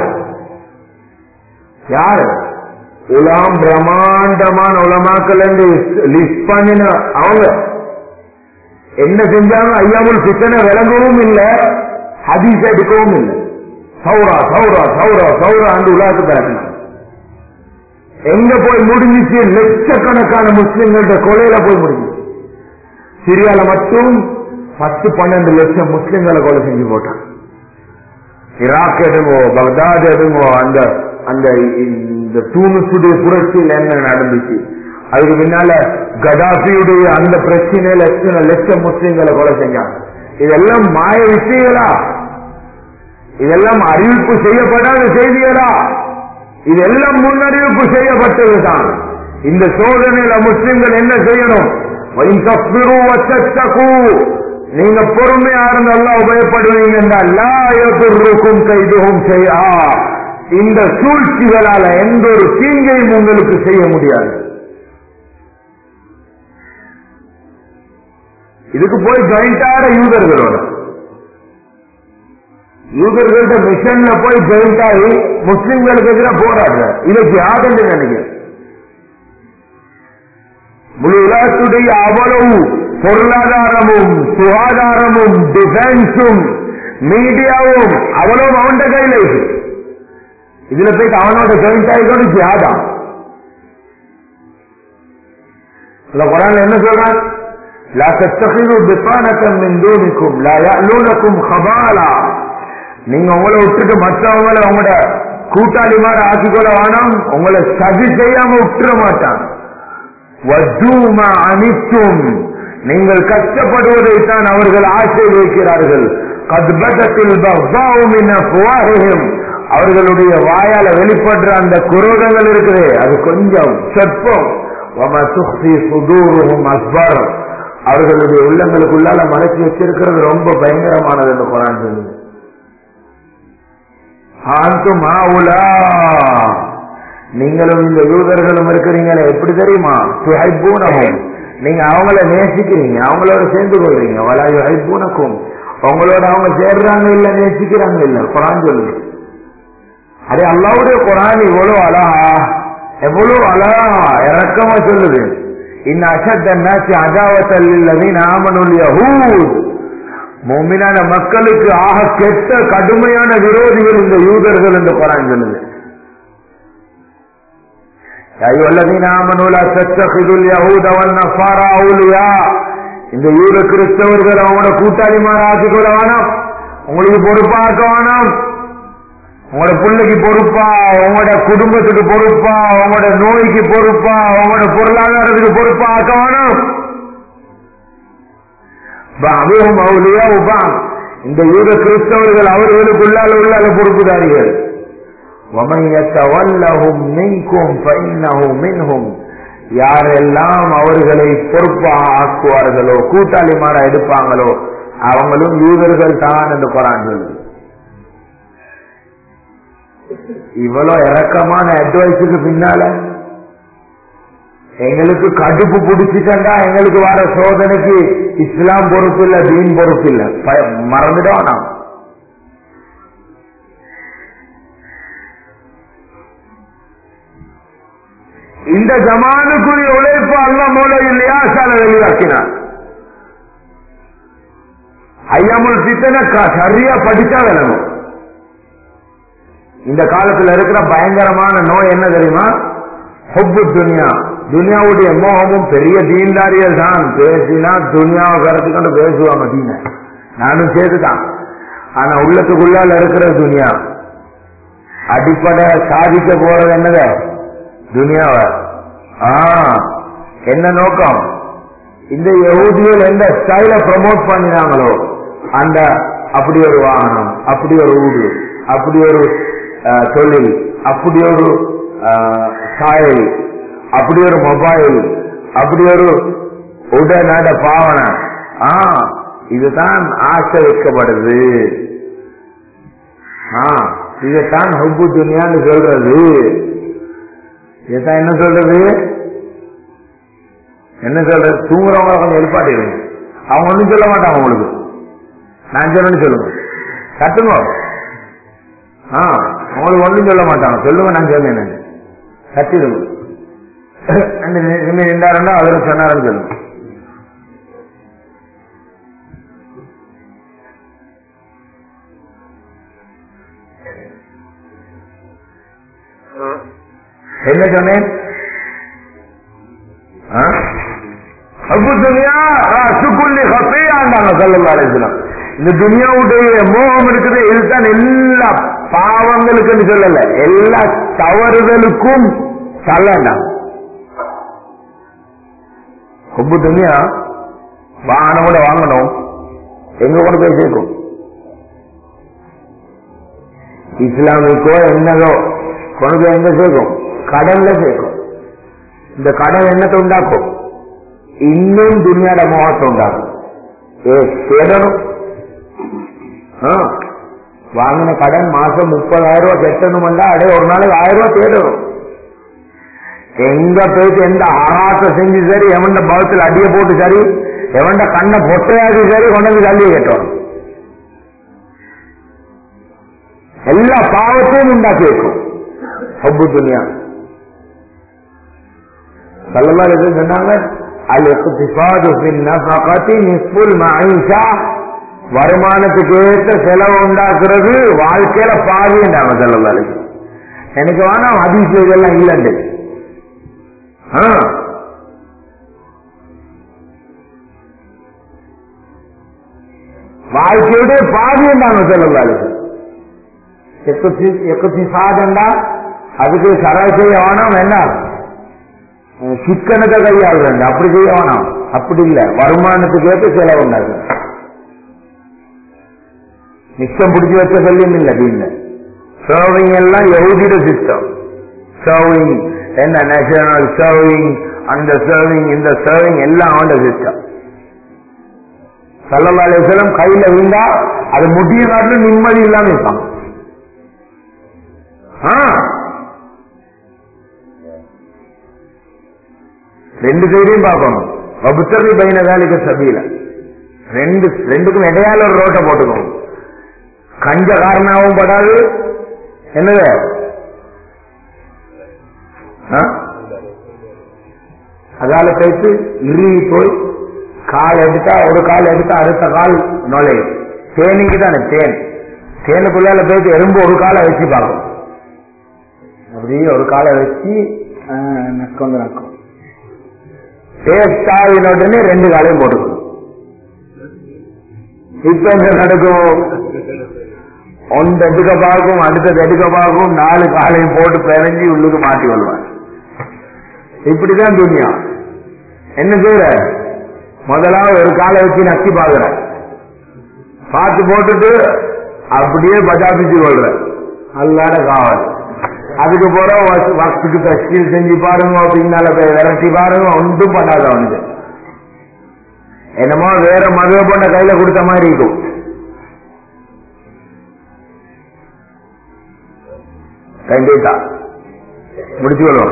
யாரு உலாம் பிரம்மாண்டமான உலமாக்கள் லிஸ்ட் பண்ணின அவங்க என்ன செஞ்சாங்க ஐயாமுல் சித்தனை விளங்கவும் இல்லை ஹதீஸ் எடுக்கவும் இல்லை சௌரா சௌரா சௌரா சௌரா அந்த உலகத்து பிறக்கணும் எங்க போய் முடிஞ்சிச்சு லட்சக்கணக்கான முஸ்லிம்கள கொலையில போய் முடிஞ்சிச்சு சிரியால மட்டும் பத்து பன்னெண்டு லட்சம் முஸ்லிம்களை கொலை செஞ்சு போட்டான் ஈராக் எடுங்கோ பக்தாத் எடுங்கோ அந்த அந்த இந்த தூணுசுடைய புரட்சியில் என்ன நடந்துச்சு அதுக்கு பின்னால கடாபியுடைய அந்த பிரச்சனையில எத்தனை லட்சம் முஸ்லிம்களை கொலை செஞ்சாங்க இதெல்லாம் மாய விஷயங்களா இதெல்லாம் அறிவிப்பு செய்யப்படாத செய்திகளா இதெல்லாம் முன்னறிவிப்பு செய்யப்பட்டதுதான் இந்த சோதனையில முஸ்லிம்கள் என்ன செய்யணும் நீங்க பொறுமையா இருந்தா உபயப்படுவீங்க என்றால் கைதுகும் செய்யா இந்த சூழ்ச்சிகளால எந்த ஒரு தீங்கையும் உங்களுக்கு செய்ய முடியாது இதுக்கு போய் ஜாயிண்ட் ஆகிற யூதர்களோட யூதர்கள்ட்ட மிஷன்ல போய் ஜாயிண்ட் ஆகி முஸ்லிம்களுக்கு எதிராக போராடுற இதை ஜிஹாதுன்னு நினைக்கிறேன் முழு உலகத்துடைய அவ்வளவு பொருளாதாரமும் சுகாதாரமும் டிஃபென்ஸும் மீடியாவும் அவ்வளவு அவன் கையில் இருக்கு இதுல போயிட்டு அவனோட ஜாயிண்ட் ஆகிக்கணும் ஜிஹாதா குரான் என்ன சொல்றான் لا تتخذوا بطانة من دونكم لا يألونكم خبالا நீங்க உங்களை விட்டுட்டு மற்றவங்களை உங்களோட கூட்டாளி மாதிரி ஆக்கிக்கொள்ள வேணாம் உங்களை சதி செய்யாம விட்டுற மாட்டான் வஜூமா அனித்தும் நீங்கள் கஷ்டப்படுவதைத்தான் அவர்கள் ஆசை வைக்கிறார்கள் கத்பதத்தில் அவர்களுடைய வாயால வெளிப்படுற அந்த குரோதங்கள் இருக்குது அது கொஞ்சம் சொற்பம் அஸ்பர் அவர்களுடைய உள்ளங்களுக்குள்ளால மறைச்சு வச்சிருக்கிறது ரொம்ப பயங்கரமானது என்று குரான் சொல்லுது நீங்களும் இந்த யூதர்களும் இருக்கிறீங்களே எப்படி தெரியுமா சுஹைபூனகும் நீங்க அவங்கள நேசிக்கிறீங்க அவங்களோட சேர்ந்து கொள்றீங்க வலாயு ஹைபூனக்கும் உங்களோட அவங்க சேர்றாங்க இல்ல நேசிக்கிறாங்க இல்ல குரான் சொல்லுது அதே அல்லாவுடைய குரான் இவ்வளவு அழகா எவ்வளவு அழகா இறக்கமா சொல்லுது இன்ன அசத்தன்னாச்சி அதாவத்தல்லில்லதீன் ஆமனுல் யஹூத் மோமினான மக்களுக்கு ஆக கெட்ட கடுமையான விரோதிகள் இந்த யூதர்கள் என்று குரான் சொல்லுது இந்த யூத கிறிஸ்தவர்கள் அவங்களோட கூட்டாளிமார ஆக்கிக்கொள்ள வேணாம் உங்களுக்கு பொறுப்பாக்க வேணாம் உங்களோட பிள்ளைக்கு பொறுப்பா உங்களோட குடும்பத்துக்கு பொறுப்பா உங்களோட நோய்க்கு பொறுப்பா உங்களோட பொருளாதாரத்துக்கு பொறுப்பா ஆக்க வேணும் அதுவும் அவளியா உபாம் இந்த யூத கிறிஸ்தவர்கள் அவர்களுக்குள்ளால் உள்ள பொறுப்புதாரிகள் யாரெல்லாம் அவர்களை பொறுப்பா ஆக்குவார்களோ கூட்டாளிமாரா எடுப்பாங்களோ அவங்களும் யூதர்கள் தான் என்று குரான் சொல்லுது இவ்வளவு இறக்கமான அட்வைஸுக்கு பின்னால எங்களுக்கு கடுப்பு பிடிச்சிட்டா எங்களுக்கு வர சோதனைக்கு இஸ்லாம் பொறுப்பு இல்ல தீன் பொறுப்பு இல்ல மறந்துட்டோம் நாம் இந்த ஜமானுக்குரிய உழைப்பு அல்ல மூல இல்லையா சால வெளியாக்கினார் ஐயாமுல் சித்தனை சரியா படிச்சா விளங்கும் இந்த காலத்துல இருக்கிற பயங்கரமான நோய் என்ன தெரியுமா ஹொப்பு துனியா துனியாவுடைய மோகமும் பெரிய தீன்தாரியல் தான் பேசினா துனியாவை கருத்துக்கொண்டு பேசுவாங்க தீன நானும் சேர்த்துதான் ஆனா உள்ளத்துக்குள்ளால இருக்கிற துனியா அடிப்படை சாதிக்க போறது என்னது துனியாவ ஆ என்ன நோக்கம் இந்த யகுதிகள் எந்த ஸ்டைல ப்ரமோட் பண்ணினாங்களோ அந்த அப்படி ஒரு வாகனம் அப்படி ஒரு வீடு அப்படி ஒரு அஹ், தொழில் அப்படி ஒரு சாயல் அப்படி ஒரு மொபைல் அப்படி ஒரு உடனட பாவனை ஆ இதுதான் ஆசை வைக்கப்படுது ஆ இதுதான் ஹுப்பு துனியான்னு சொல்றது இதுதான் என்ன சொல்றது என்ன சொல்றது தூங்குறவங்க கொஞ்சம் எழுப்பாட்டிடுங்க அவங்க ஒண்ணும் சொல்ல மாட்டாங்க உங்களுக்கு நான் சொல்லணும்னு சொல்லுங்க கட்டுங்க ஆ உங்களுக்கு ஒண்ணும் சொல்ல மாட்டாங்க சொல்லுங்க நான் சொன்னேன் கட்டிடுங்க நின்றாருன்னா அதில் சொன்னாருன்னு சொல்லுங்க என்ன சொன்னேன் ஆ? அபு துனியா சுக்குள்ளி ஹசையாண்டாங்க சல்லல்லா அலிஸ்லாம் இந்த துனியாவுடைய மோகம் இருக்குது இதுதான் எல்லா பாவங்களுக்குன்னு சொல்லல எல்லா தவறுதலுக்கும் தள்ளண்டாங்க ஹுப்பு துனியா வாகனம் கூட வாங்கணும் எங்க கொண்டு போய் சேர்க்கும் இஸ்லாமிக்கோ என்னதோ கொண்டு போய் எங்க சேர்க்கும் கடல்ல சேர்க்கும் இந்த கடல் என்னத்தை உண்டாக்கும் இன்னும் துணியாட மோகத்தை உண்டாக்கும் ஏ தேடணும் ஆ, வாங்கின கடன் மாசம் முப்பதாயிரம் ரூபாய் கட்டணும்னா அடே ஒரு நாளைக்கு ஆயிரம் ரூபாய் தேடணும் எங்க போயிட்டு எந்த ஆராசம் செஞ்சு சரி எவன்ட பவத்தில் அடிய போட்டு சரி எவன்ட கண்ணை பொட்டையாடி சரி கொண்டு வந்து தள்ளியை கட்டணும் எல்லா பாவத்தையும் உண்டாக்கி வைக்கும் ஹப்பு துனியா சல்லல்லாஹு அலைஹி வஸல்லம் சொன்னாங்க அல் இக்திசாது ஃபின் நஃபகதி நிஸ்புல் மஈஷா வருமானத்துக்கு ஏற்ற செலவு உண்டாக்குறது வாழ்க்கையில பாதின்றாங்க சல்லல்லாஹு அலைஹி வஸல்லம். எனக்கு வேணாம் ஹதீஸ் இதெல்லாம் இல்லைண்டு ஆ. வாழ்க்கையுடைய பாதின்றாங்க சல்லல்லாஹு அலைஹி வஸல்லம். எக்குத்திசாதண்டா அதுக்கு சராய் செய்ய வேணாம் என்ன சிக்கனத்தை கையாளுறேன் அப்படி செய்ய வேணாம் அப்படி இல்ல வருமானத்துக்கு ஏற்ற செலவு உண்டாது மிச்சம் பிடிச்சி வச்ச சொல்லியும் இல்ல இல்ல சர்விங் எல்லாம் எவ்வளோ சிஸ்டம் சர்விங் என்ன நேஷனல் சர்விங் அந்த சர்விங் இந்த சர்விங் எல்லாம் அவன் சிஸ்டம் சல்லல்லா அலிஸ்லம் கையில விழுந்தா அது முடிய நாட்டில் நிம்மதி இல்லாம இருப்பாங்க ஆ. ரெண்டு சைடையும் பார்க்கணும் வபுத்தவி பைனகாலிக்க சபீல ரெண்டு ரெண்டுக்கும் இடையால ஒரு ரோட்டை போட்டுக்கணும் கஞ்ச காரணாவும் படாது என்னது ஆ? அதால போயிட்டு இறுகி போய் கால் எடுத்தா ஒரு கால் எடுத்தா அடுத்த கால் நுழையும் தேனிக்கு தானே தேன் தேனுக்குள்ளால போயிட்டு எறும்பு ஒரு காலை வச்சு பார்க்கும் அப்படியே ஒரு காலை வச்சு ஆ, நக்கம் நக்கும் டேஸ்ட் ஆகின உடனே ரெண்டு காலையும் போட்டுக்கணும் இப்ப என்ன நடக்கும் ஒன்று எடுக்க பார்க்கும் அடுத்தது எடுக்க பார்க்கும் நாலு காலையும் போட்டு பிணைஞ்சி உள்ளுக்கு மாட்டி வருவான் இப்படிதான் துணியா என்ன செய்யற முதலாவது ஒரு காலை வச்சு நக்கி பாக்குற பார்த்து போட்டுட்டு அப்படியே பஜாபிச்சு கொள்ற அல்லாத காவல் அதுக்கு போற வக்துக்கு தஸ்கீல் செஞ்சு பாருங்க பின்னால போய் விரட்டி பாருங்க ஒன்றும் பண்ணாத அவனுக்கு என்னமோ வேற மதுவை பொண்ண கையில கொடுத்த மாதிரி இருக்கும் கண்டிப்பா முடிச்சு கொள்வோம்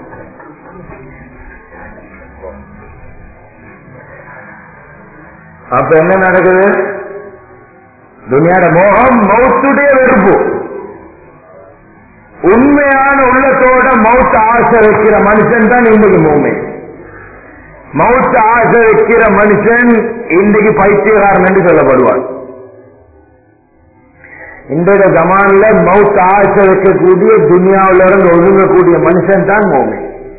அப்ப என்ன நடக்குது துனியாட மோகம் மௌத்துடைய வெறுப்பு உண்மையான உள்ளத்தோட மௌத்த ஆசை வைக்கிற மனுஷன் தான் இன்றைக்கு மூமை மௌத்த ஆசை வைக்கிற மனுஷன் இன்றைக்கு பைத்தியகாரன் என்று சொல்லப்படுவான் இன்றைய ஜமான்ல மவுத் ஆசை வைக்கக்கூடிய துனியாவில இருந்து ஒதுங்கக்கூடிய மனுஷன் தான் மோமி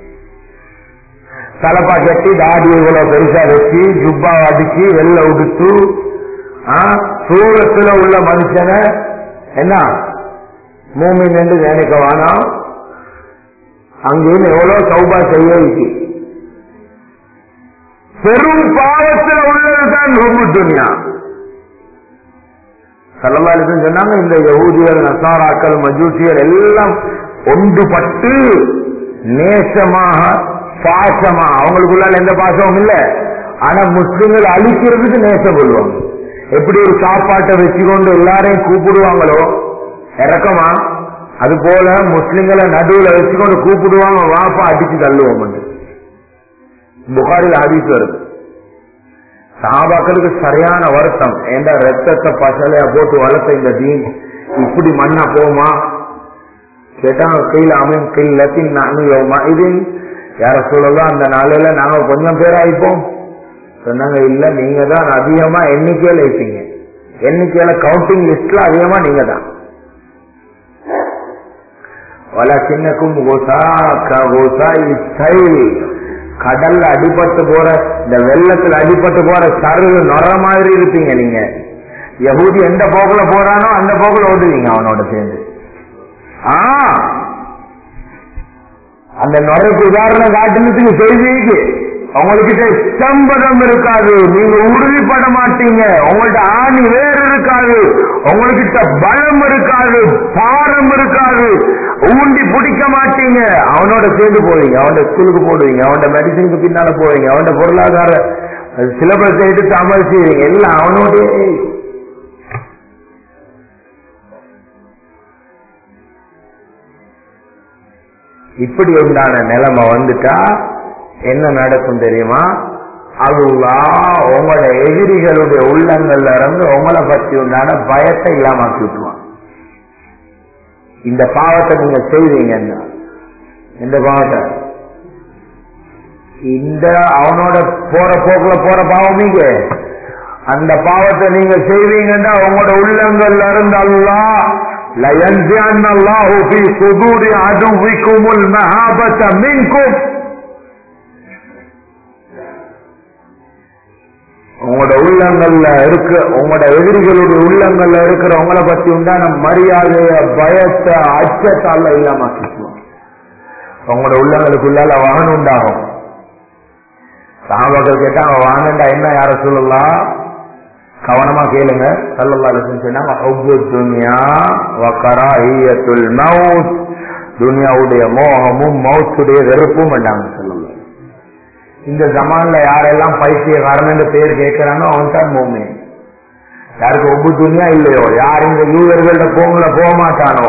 தலப்பா கட்டி தாடி இவ்வளவு பெருசா வச்சு ஜுப்பா அடிச்சு வெள்ள உடுத்து சூரத்துல உள்ள மனுஷனை என்ன மூமின் என்று நினைக்க வேணாம் அங்கேயும் எவ்வளவு சௌபா செய்ய இருக்கு பெரும் பாவத்தில் உள்ளதுதான் ரொம்ப துனியா சல்லவாலிசன் சொன்னாங்க இந்த யகூதியர் நசாராக்கள் மஜூசியர் எல்லாம் ஒன்றுபட்டு நேசமாக பாசமா அவங்களுக்குள்ளால எந்த பாசமும் இல்ல ஆனா முஸ்லிம்கள் அழிக்கிறதுக்கு நேசம் கொள்வாங்க எப்படி ஒரு சாப்பாட்டை வச்சுக்கொண்டு எல்லாரையும் கூப்பிடுவாங்களோ இறக்கமா அது போல முஸ்லிம்களை நடுவுல வச்சுக்கொண்டு கூப்பிடுவாங்க வாப்பா அடிச்சு தள்ளுவோம் புகாரில் ஆதித்து வருது சாபாக்களுக்கு சரியான வருத்தம் ஏண்டா ரத்தத்தை பசலையா போட்டு வளர்த்த இந்த தீன் இப்படி மண்ணா போமா கேட்டாங்க கையில் அமையும் கையில் லத்தின் நானுமா இது யார சொல்லலாம் அந்த நாளையில நாங்க கொஞ்சம் பேர் ஆயிப்போம் சொன்னாங்க இல்ல நீங்க தான் அதிகமா எண்ணிக்கையில இருப்பீங்க எண்ணிக்கையில கவுண்டிங் லிஸ்ட்ல அதிகமா நீங்க தான் வல சின்னக்கும் கோசா கோசா ஸ்டைல் கடல்ல அடிபட்டு போற இந்த வெள்ளத்துல அடிபட்டு போற சருகு நொற மாதிரி இருப்பீங்க நீங்க யகூதி எந்த போக்குல போறானோ அந்த போக்குல ஓடுவீங்க அவனோட சேர்ந்து ஆ அந்த நுரைக்கு உதாரணம் காட்டுனதுக்கு செய்திக்கு உங்ககிட்ட சம்பதம் இருக்காது நீங்க உறுதிப்பட மாட்டீங்க உங்கள்ட்ட ஆணி வேறு இருக்காது உங்ககிட்ட பலம் இருக்காது பாரம் இருக்காது ஊண்டி பிடிக்க மாட்டீங்க அவனோட சேர்ந்து போவீங்க அவனோட ஸ்கூலுக்கு போடுவீங்க அவனோட மெடிசனுக்கு பின்னால போவீங்க அவனோட பொருளாதார சிலபஸை எடுத்து அமல் செய்வீங்க எல்லாம் அவனோட இப்படி உண்டான நிலைமை வந்துட்டா என்ன நடக்கும் தெரியுமா அல்லா உங்களோட எதிரிகளுடைய உள்ளங்கள்ல இருந்து உங்களை பற்றி உண்டான பயத்தை இல்லாமக்கி விட்டுருவான் இந்த பாவத்தை நீங்க செய்வீங்கன்னா இந்த பாவத்தை இந்த அவனோட போற போக்குல போற பாவம் நீங்க அந்த பாவத்தை நீங்க செய்வீங்கன்னா உங்களோட உள்ளங்கள்ல இருந்து அல்லா لينزعن الله في صدور عدوكم المهابة منكم உங்களோட உள்ளங்கள்ல இருக்க உங்களோட எதிரிகளுடைய உள்ளங்கள்ல இருக்கிற உங்களை பத்தி உண்டான மரியாதைய பயத்தை அச்சத்தால இல்லாமக்கிக்குவோம் உங்களோட உள்ளங்களுக்குள்ளால வாகனம் உண்டாகும் சாபாக்கள் கேட்டாங்க வாங்கண்டா என்ன யார சொல்லலாம் கவனமா கேளுங்க சல்லல்லா சொன்னாங்க துனியா வக்கரா ஈயத்துல் மவுத் துனியாவுடைய மோகமும் மவுத்துடைய வெறுப்பும் வேண்டாங்க சொல்லலாம் இந்த ஜமான்ல யாரெல்லாம் பைத்தியக்காரன் பேர் கேட்கிறானோ அவன் தான் மோமே யாருக்கு ஒப்பு துணியா இல்லையோ யார் இந்த யூதர்கள்ட போங்கல போக மாட்டானோ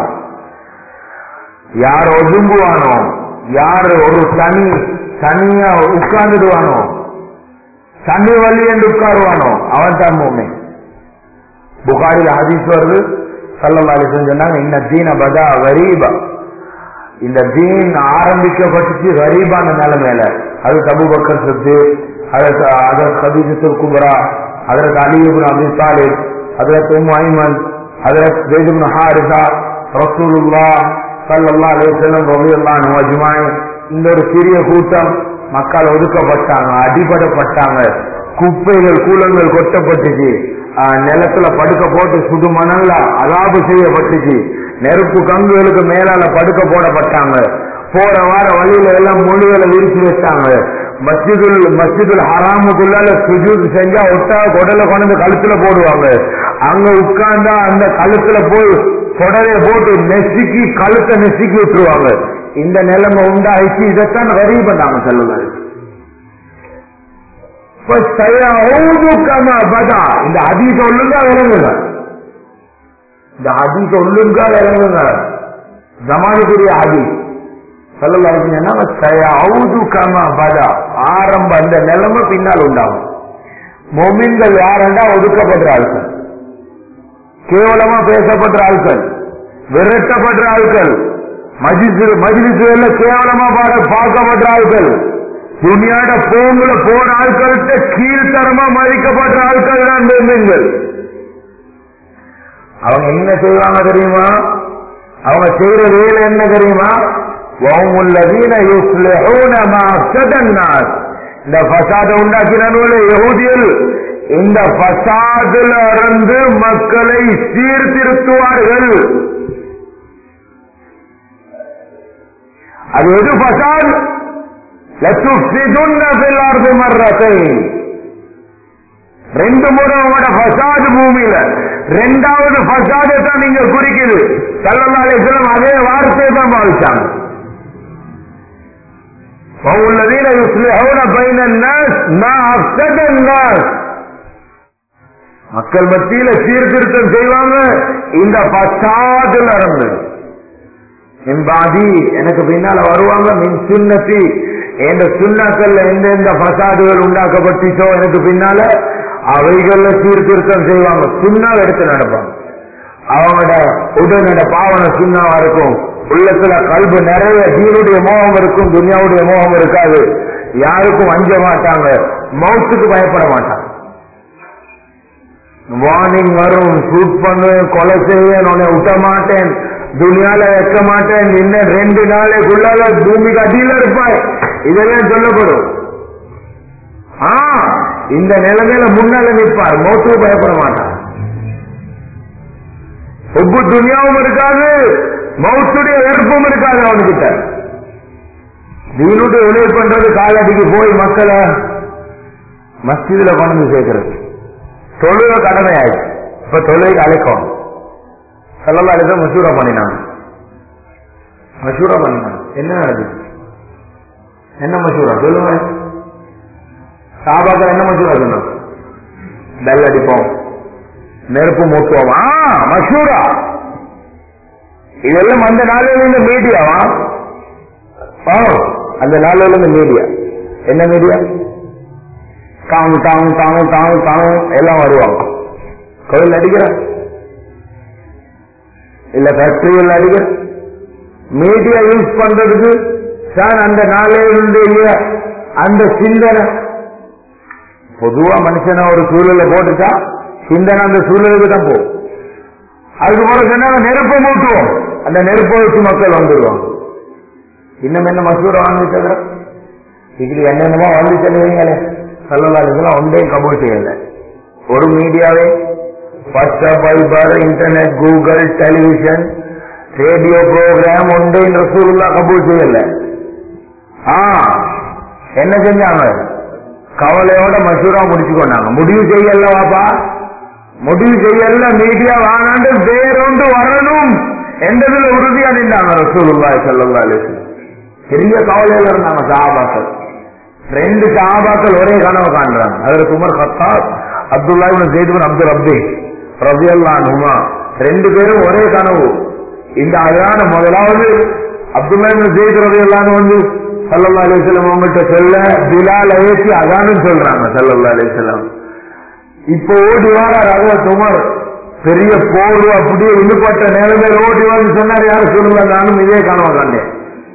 யார் ஒதுங்குவானோ யார் ஒரு தனி தனியா உட்கார்ந்துடுவானோ தண்ணி வள்ளி என்று உட்காருவானோ அவன் தான் மோமே புகாரில் ஹதீஸ் வருது சல்லல்லாலி சொன்னாங்க இந்த தீன பதா கரீபா இந்த தீன் ஆரம்பிக்கப்பட்டுச்சு கரீபான நிலைமையில அது தபுபக்கர் சொத்து அதற்கு அதற்கு ஹதீஜத்துல் குபரா அதற்கு அலிபுன் அபி தாலிப் அதற்கு உம் ஐமன் அதற்கு ஜெய்துபின் ஹாரிசா ரசூலுல்லா சல்லல்லா அலிசல்லம் ரபியுல்லான் அஜ்மாய் இந்த ஒரு சிறிய கூட்டம் மக்கள் ஒதுக்கப்பட்டாங்க அடிபடப்பட்டாங்க குப்பைகள் கூலங்கள் கொட்டப்பட்டுச்சு நிலத்துல படுக்க போட்டு சுடு மணல்ல அலாபு செய்யப்பட்டுச்சு நெருப்பு கங்குகளுக்கு மேலால படுக்க போடப்பட்டாங்க போற வார வழியில எல்லாம் மொழிகளை விரிச்சு வச்சாங்க மஸ்ஜிதுல் மஸ்ஜிதுல் ஹராமுக்குள்ளால சுஜூத் செஞ்சா ஒட்டா குடல கொண்டு கழுத்துல போடுவாங்க அங்க உட்கார்ந்தா அந்த கழுத்துல போய் குடலைய போட்டு நெசுக்கி கழுத்தை நெசுக்கி விட்டுருவாங்க இந்த நிலைமை உண்டாயிச்சு இதைத்தான் வரி பண்ணாங்க செல்லுவாரு இந்த அதீத ஒழுங்கா விளங்குங்க இந்த அதீத ஒழுங்கா விளங்குங்க ஜமானுக்குரிய ஆதி ஆரம்ப அந்த நிலைமை பின்னால் உண்டாகும் மொமின்கள் யாரெண்டா ஒதுக்கப்படுற ஆட்கள் கேவலமா பேசப்படுற ஆட்கள் விரட்டப்படுற ஆட்கள் மஜிசு மஜிலிசுல கேவலமா பாட பார்க்கப்படுற ஆட்கள் துணியாட போங்கள போன ஆட்கள்கிட்ட கீழ்த்தரமா மதிக்கப்படுற ஆட்கள் தான் மோமின்கள் அவங்க என்ன செய்வாங்க தெரியுமா அவங்க செய்யற வேலை என்ன தெரியுமா வௌமுல்லதீன யுஸ்லிஹூன மா அஃஸதன்னாஸ் இந்த ஃபசாத உண்டாக்கினாலே யஹூதியல் இந்த ஃபசாதுல இருந்து மக்களை சீர்திருத்துவார்கள் அது எது ஃபசாத் லத்துஃபிதுன்ன ஃபில் அர்தி மர்ரத்தைன் ரெண்டு முறை உங்களோட ஃபசாது பூமியில ரெண்டாவது ஃபசாதை தான் நீங்க குறிக்குது சல்லல்லாஹு அலைஹி வஸல்லம் அதே வார்த்தையை தான் பாவிச்சாங்க وَالَّذِينَ يُصْلِحُونَ بَيْنَ النَّاسِ مَا أَفْسَدَ النَّاسِ மக்கள் மத்தியில சீர்திருத்தம் செய்வாங்க இந்த பசாதுல இருந்து மின்பாதி எனக்கு பின்னால வருவாங்க மின் சுண்ணத்தி எந்த சுண்ணாக்கள்ல எந்தெந்த பசாதுகள் உண்டாக்கப்பட்டுச்சோ எனக்கு பின்னால அவைகள்ல சீர்திருத்தம் செய்வாங்க சுண்ணாவை எடுத்து நடப்பாங்க அவங்களோட உடனோட பாவன சுண்ணாவா இருக்கும் உள்ளத்துல கல்பு நிறைய தீனுடைய மோகம் இருக்கும் துனியாவுடைய மோகம் இருக்காது யாருக்கும் அஞ்ச மாட்டாங்க மவுத்துக்கு பயப்பட மாட்டாங்க வார்னிங் வரும் ஷூட் பண்ணுவேன் கொலை செய்வேன் உன்னை விட்ட மாட்டேன் துணியால வைக்க மாட்டேன் இன்னும் ரெண்டு நாளைக்குள்ளால பூமிக்கு அடியில இருப்பாய் இதெல்லாம் சொல்லப்படும் ஆ இந்த நிலைமையில முன்னால நிற்பார் மௌத்துக்கு பயப்பட மாட்டார் ஒப்பு துணியாவும் இருக்காது மௌத்துடைய விருப்பம் இருக்காது அவனுக்கிட்ட தீனுடைய உதவி பண்றது காலடிக்கு போய் மக்களை மஸ்ஜிதுல கொண்டு சேர்க்கிறது தொழுக கடமை ஆயிடுச்சு இப்ப தொழுகைக்கு அழைக்கும் செல்லல்லா அழைக்க மசூரா பண்ணினாங்க மசூரா பண்ணினாங்க என்ன நடக்குது என்ன மசூரா சொல்லுங்க சாபாக்கள் என்ன மசூரா சொன்னோம் பெல் அடிப்போம் நெருப்பு மூட்டுவோம் ஆ மசூரா இதெல்லாம் அந்த நாளில் இருந்த மீடியாவா ஆ அந்த நாளில் இருந்த மீடியா என்ன மீடியா டாங் டாங் டாங் டாங் டாங் எல்லாம் வருவாங்க கோயில் அடிக்கிற இல்ல ஃபேக்டரியில் அடிக்கிற மீடியா யூஸ் பண்றதுக்கு தான் அந்த நாளையினுடைய அந்த சிந்தனை பொதுவா மனுஷனை ஒரு சூழல போட்டுட்டா சிந்தனை அந்த சூழலுக்கு தான் போகும் அதுக்கு போல சொன்னாங்க நெருப்பை மூட்டுவோம் அந்த நெருப்பை வச்சு மக்கள் வந்துடுவாங்க இன்னும் என்ன மசூரை வாங்கிட்டு இப்படி என்னென்னமோ வந்து சொல்லுவீங்களே சொல்லலாம் ஒன்றையும் கபூல் செய்யல ஒரு மீடியாவே WhatsApp Viber internet Google television radio programme ஒன்றையும் ரசூல்லா கபூல் செய்யல ஆ என்ன செஞ்சாங்க கவலையோட மசூரா முடிச்சுக்கொண்டாங்க முடிவு செய்யல வாப்பா முடிவு செய்யல மீடியா வாங்காண்டு வேறொன்று வரணும் என்றதுல உறுதியா நின்றாங்க ரசூலுல்லாய் சல்லா அலிஸ்லாம் பெரிய கவலையில இருந்தாங்க சாபாக்கள் ரெண்டு சாபாக்கள் ஒரே கனவு காண்றாங்க அதுல குமர் கத்தாப் அப்துல்லா ஜெய்துபன் அப்துல் அப்தி ரபி அல்லா ரெண்டு பேரும் ஒரே கனவு இந்த அழகான முதலாவது அப்துல்லா ஜெயித் ரபி அல்லான்னு வந்து சல்லல்லா அலிஸ்லாம் அவங்கள்ட்ட சொல்ல பிலால் ஏற்றி அதானும் சொல்றாங்க சல்லல்லா அலிஸ்லாம் இப்போ ஓடி வாரார் அதான் உமர் பெரிய போர் அப்படியே இழுப்பட்ட நிலைமையில ஓடி வந்து சொன்னார் யாரும் சொல்லுங்க நானும் இதே கனவு கண்டேன்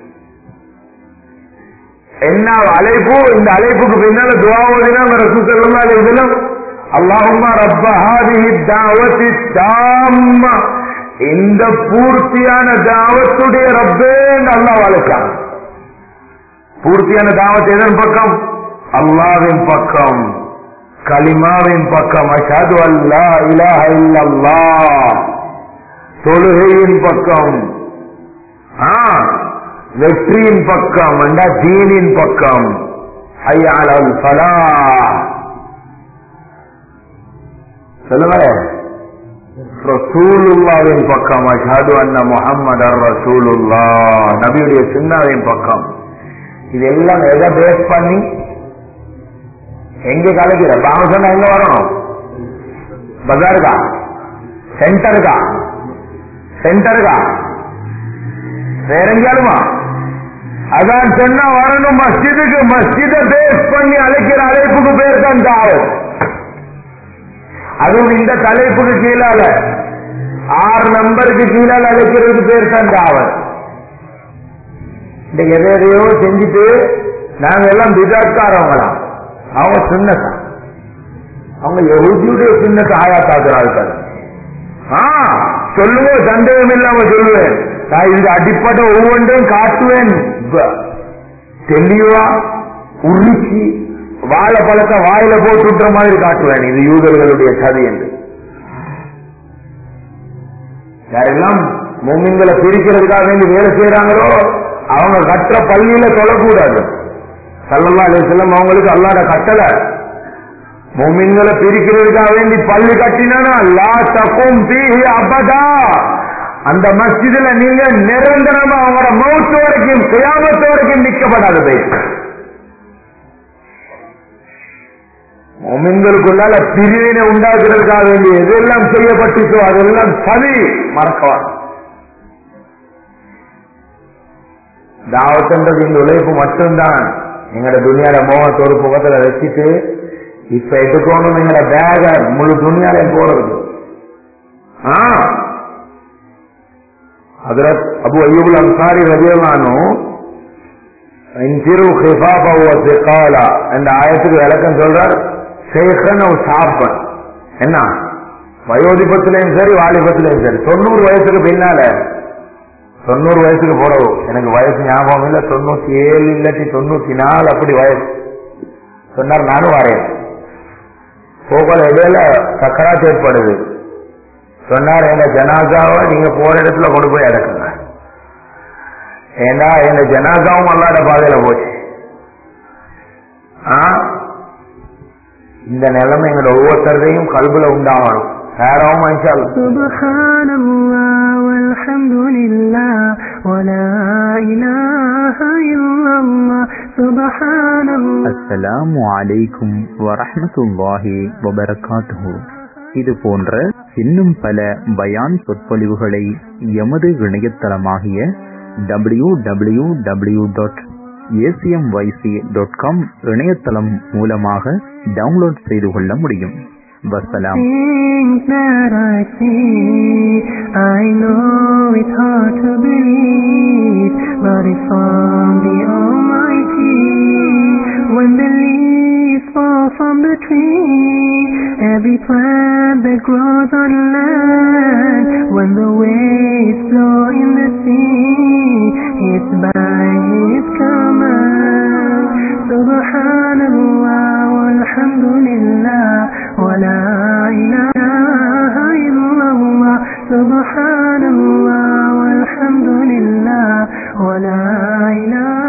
என்ன அழைப்பு இந்த அழைப்புக்கு பின்னால துவாவதினா ரசூசல்லா அலிஸ்லாம் அல்லாஹுமா ரப்ப ஹாதிஹி தாவத்தி தாம்மா இந்த பூர்த்தியான தாவத்துடைய ரப்பே என்று அல்லாஹ் அழைச்சாங்க பூர்த்தியான தாவத் எதன் பக்கம் அல்லாவின் பக்கம் கலிமாவின் பக்கம் அஷது அல்லா இலாஹ இல்லல்லா தொழுகையின் பக்கம் ஆ வெற்றியின் பக்கம் அண்டா தீனின் பக்கம் ஐயாளல் பலா சொல்லுங்க ரசூலுல்லாவின் பக்கம் அஷது அண்ண முகம்மது ரசூலுல்லா நபியுடைய சின்னாவின் பக்கம் இதெல்லாம் எதை பேஸ் பண்ணி எங்க கலைக்கிற பாவ சொன்னா எங்க வரணும் பஜாருக்கா சென்டருக்கா சென்டருக்கா வேற எங்கேயாலுமா அதான் சொன்னா வரணும் மஸ்ஜிதுக்கு மஸ்ஜித பேஸ் பண்ணி அழைக்கிற அழைப்புக்கு பேர் தான் தாவல் அதுவும் இந்த தலைப்புக்கு கீழால ஆறு நம்பருக்கு கீழால அழைக்கிறதுக்கு பேர் தான் தாவல் இந்த எதையோ செஞ்சுட்டு நாங்க எல்லாம் பிதாக்காரவங்களாம் அவங்க சின்னதான் அவங்க எகுதியுடைய சின்னத்தை ஆயாத்தாக்குறார்கள் ஆ சொல்லுவோம் சந்தேகம் இல்லாம சொல்லுவேன் நான் இந்த அடிப்படை ஒவ்வொன்றையும் காட்டுவேன் ப- தெளிவா உருக்கி வாழைப்பழத்தை வாயில போட்டு விட்டுற மாதிரி காட்டுவேன் இது யூதர்களுடைய சதி என்று யாரெல்லாம் மும்மின்களை பிரிக்கிறதுக்காக வேண்டி வேலை செய்யறாங்களோ அவங்க கட்டுற பள்ளியில தொழக்கூடாது சல்லல்லா அலிஸ்லாம் அவங்களுக்கு அல்லாத கட்டளை மும்மின்களை பிரிக்கிறதுக்காக வேண்டி பள்ளி கட்டினா லா தக்கும் பீஹி அபதா அந்த மஸ்ஜிதுல நீங்க நிரந்தரமா அவங்களோட மௌத்து வரைக்கும் கியாமத்து வரைக்கும் நிக்கப்படாதது முமின்களுக்குள்ளால பிரிவினை உண்டாக்குறதுக்காக வேண்டிய எதெல்லாம் செய்யப்பட்டுச்சோ அதெல்லாம் சதி மறக்கலாம் தாவத்துன்றது இந்த உழைப்பு மட்டும்தான் எங்கட துணியால மோகத்தை ஒரு புகத்துல வச்சுட்டு இப்ப எடுக்கணும் எங்கட பேக முழு துணியால போறது ஆ அதுல அபு அய்யூபுல் அன்சாரி ரஜியல்லானும் இன்சிரு ஹிஃபாபா காலா என்ற ஆயத்துக்கு விளக்கம் சொல்றார் ஷேഖன் ஒரு சாப்பன் என்ன வயோதிபத்திலையும் சரி வாலிபத்திலையும் சரி தொண்ணூறு வயசுக்கு பின்னால தொண்ணூறு வயசுக்கு போறவு எனக்கு வயசு ஞாபகம் இல்ல தொண்ணூத்தி ஏழு இல்லாட்டி தொண்ணூத்தி நாலு அப்படி வயசு சொன்னார் நானும் வரேன் போகல இடையில சக்கராத்து ஏற்படுது சொன்னார் எங்க ஜனாசாவை நீங்க போற இடத்துல கொண்டு போய் அடக்குங்க ஏன்னா எங்க ஜனாசாவும் அல்லாட பாதையில போச்சு ஆ இந்த நிலைமை எங்களோட ஒவ்வொருத்தரையும் கல்புல உண்டாகணும் யாராவும் மனுஷால் سبحان الله والحمد لله ولا إله إلا الله سبحان الله அஸ்ஸலாமு அலைக்கும் வரஹ்மத்துல்லாஹி வபரகாத்துஹு இது போன்ற இன்னும் பல பயான் சொற்பொழிவுகளை எமது இணையதளமாகிய W W W dot ACMYC dot com இணையதளம் மூலமாக டவுன்லோட் செய்து கொள்ள முடியும் வசலாம் Things that I see, I know it's hard to believe, but it's from the Almighty. When the leaves fall from the tree, every plant that grows on land, when the waves blow in the sea, it's by His command. Subhanallah walhamdulillah wa la ilaha illallah. Subhanallah walhamdulillah wa la ilaha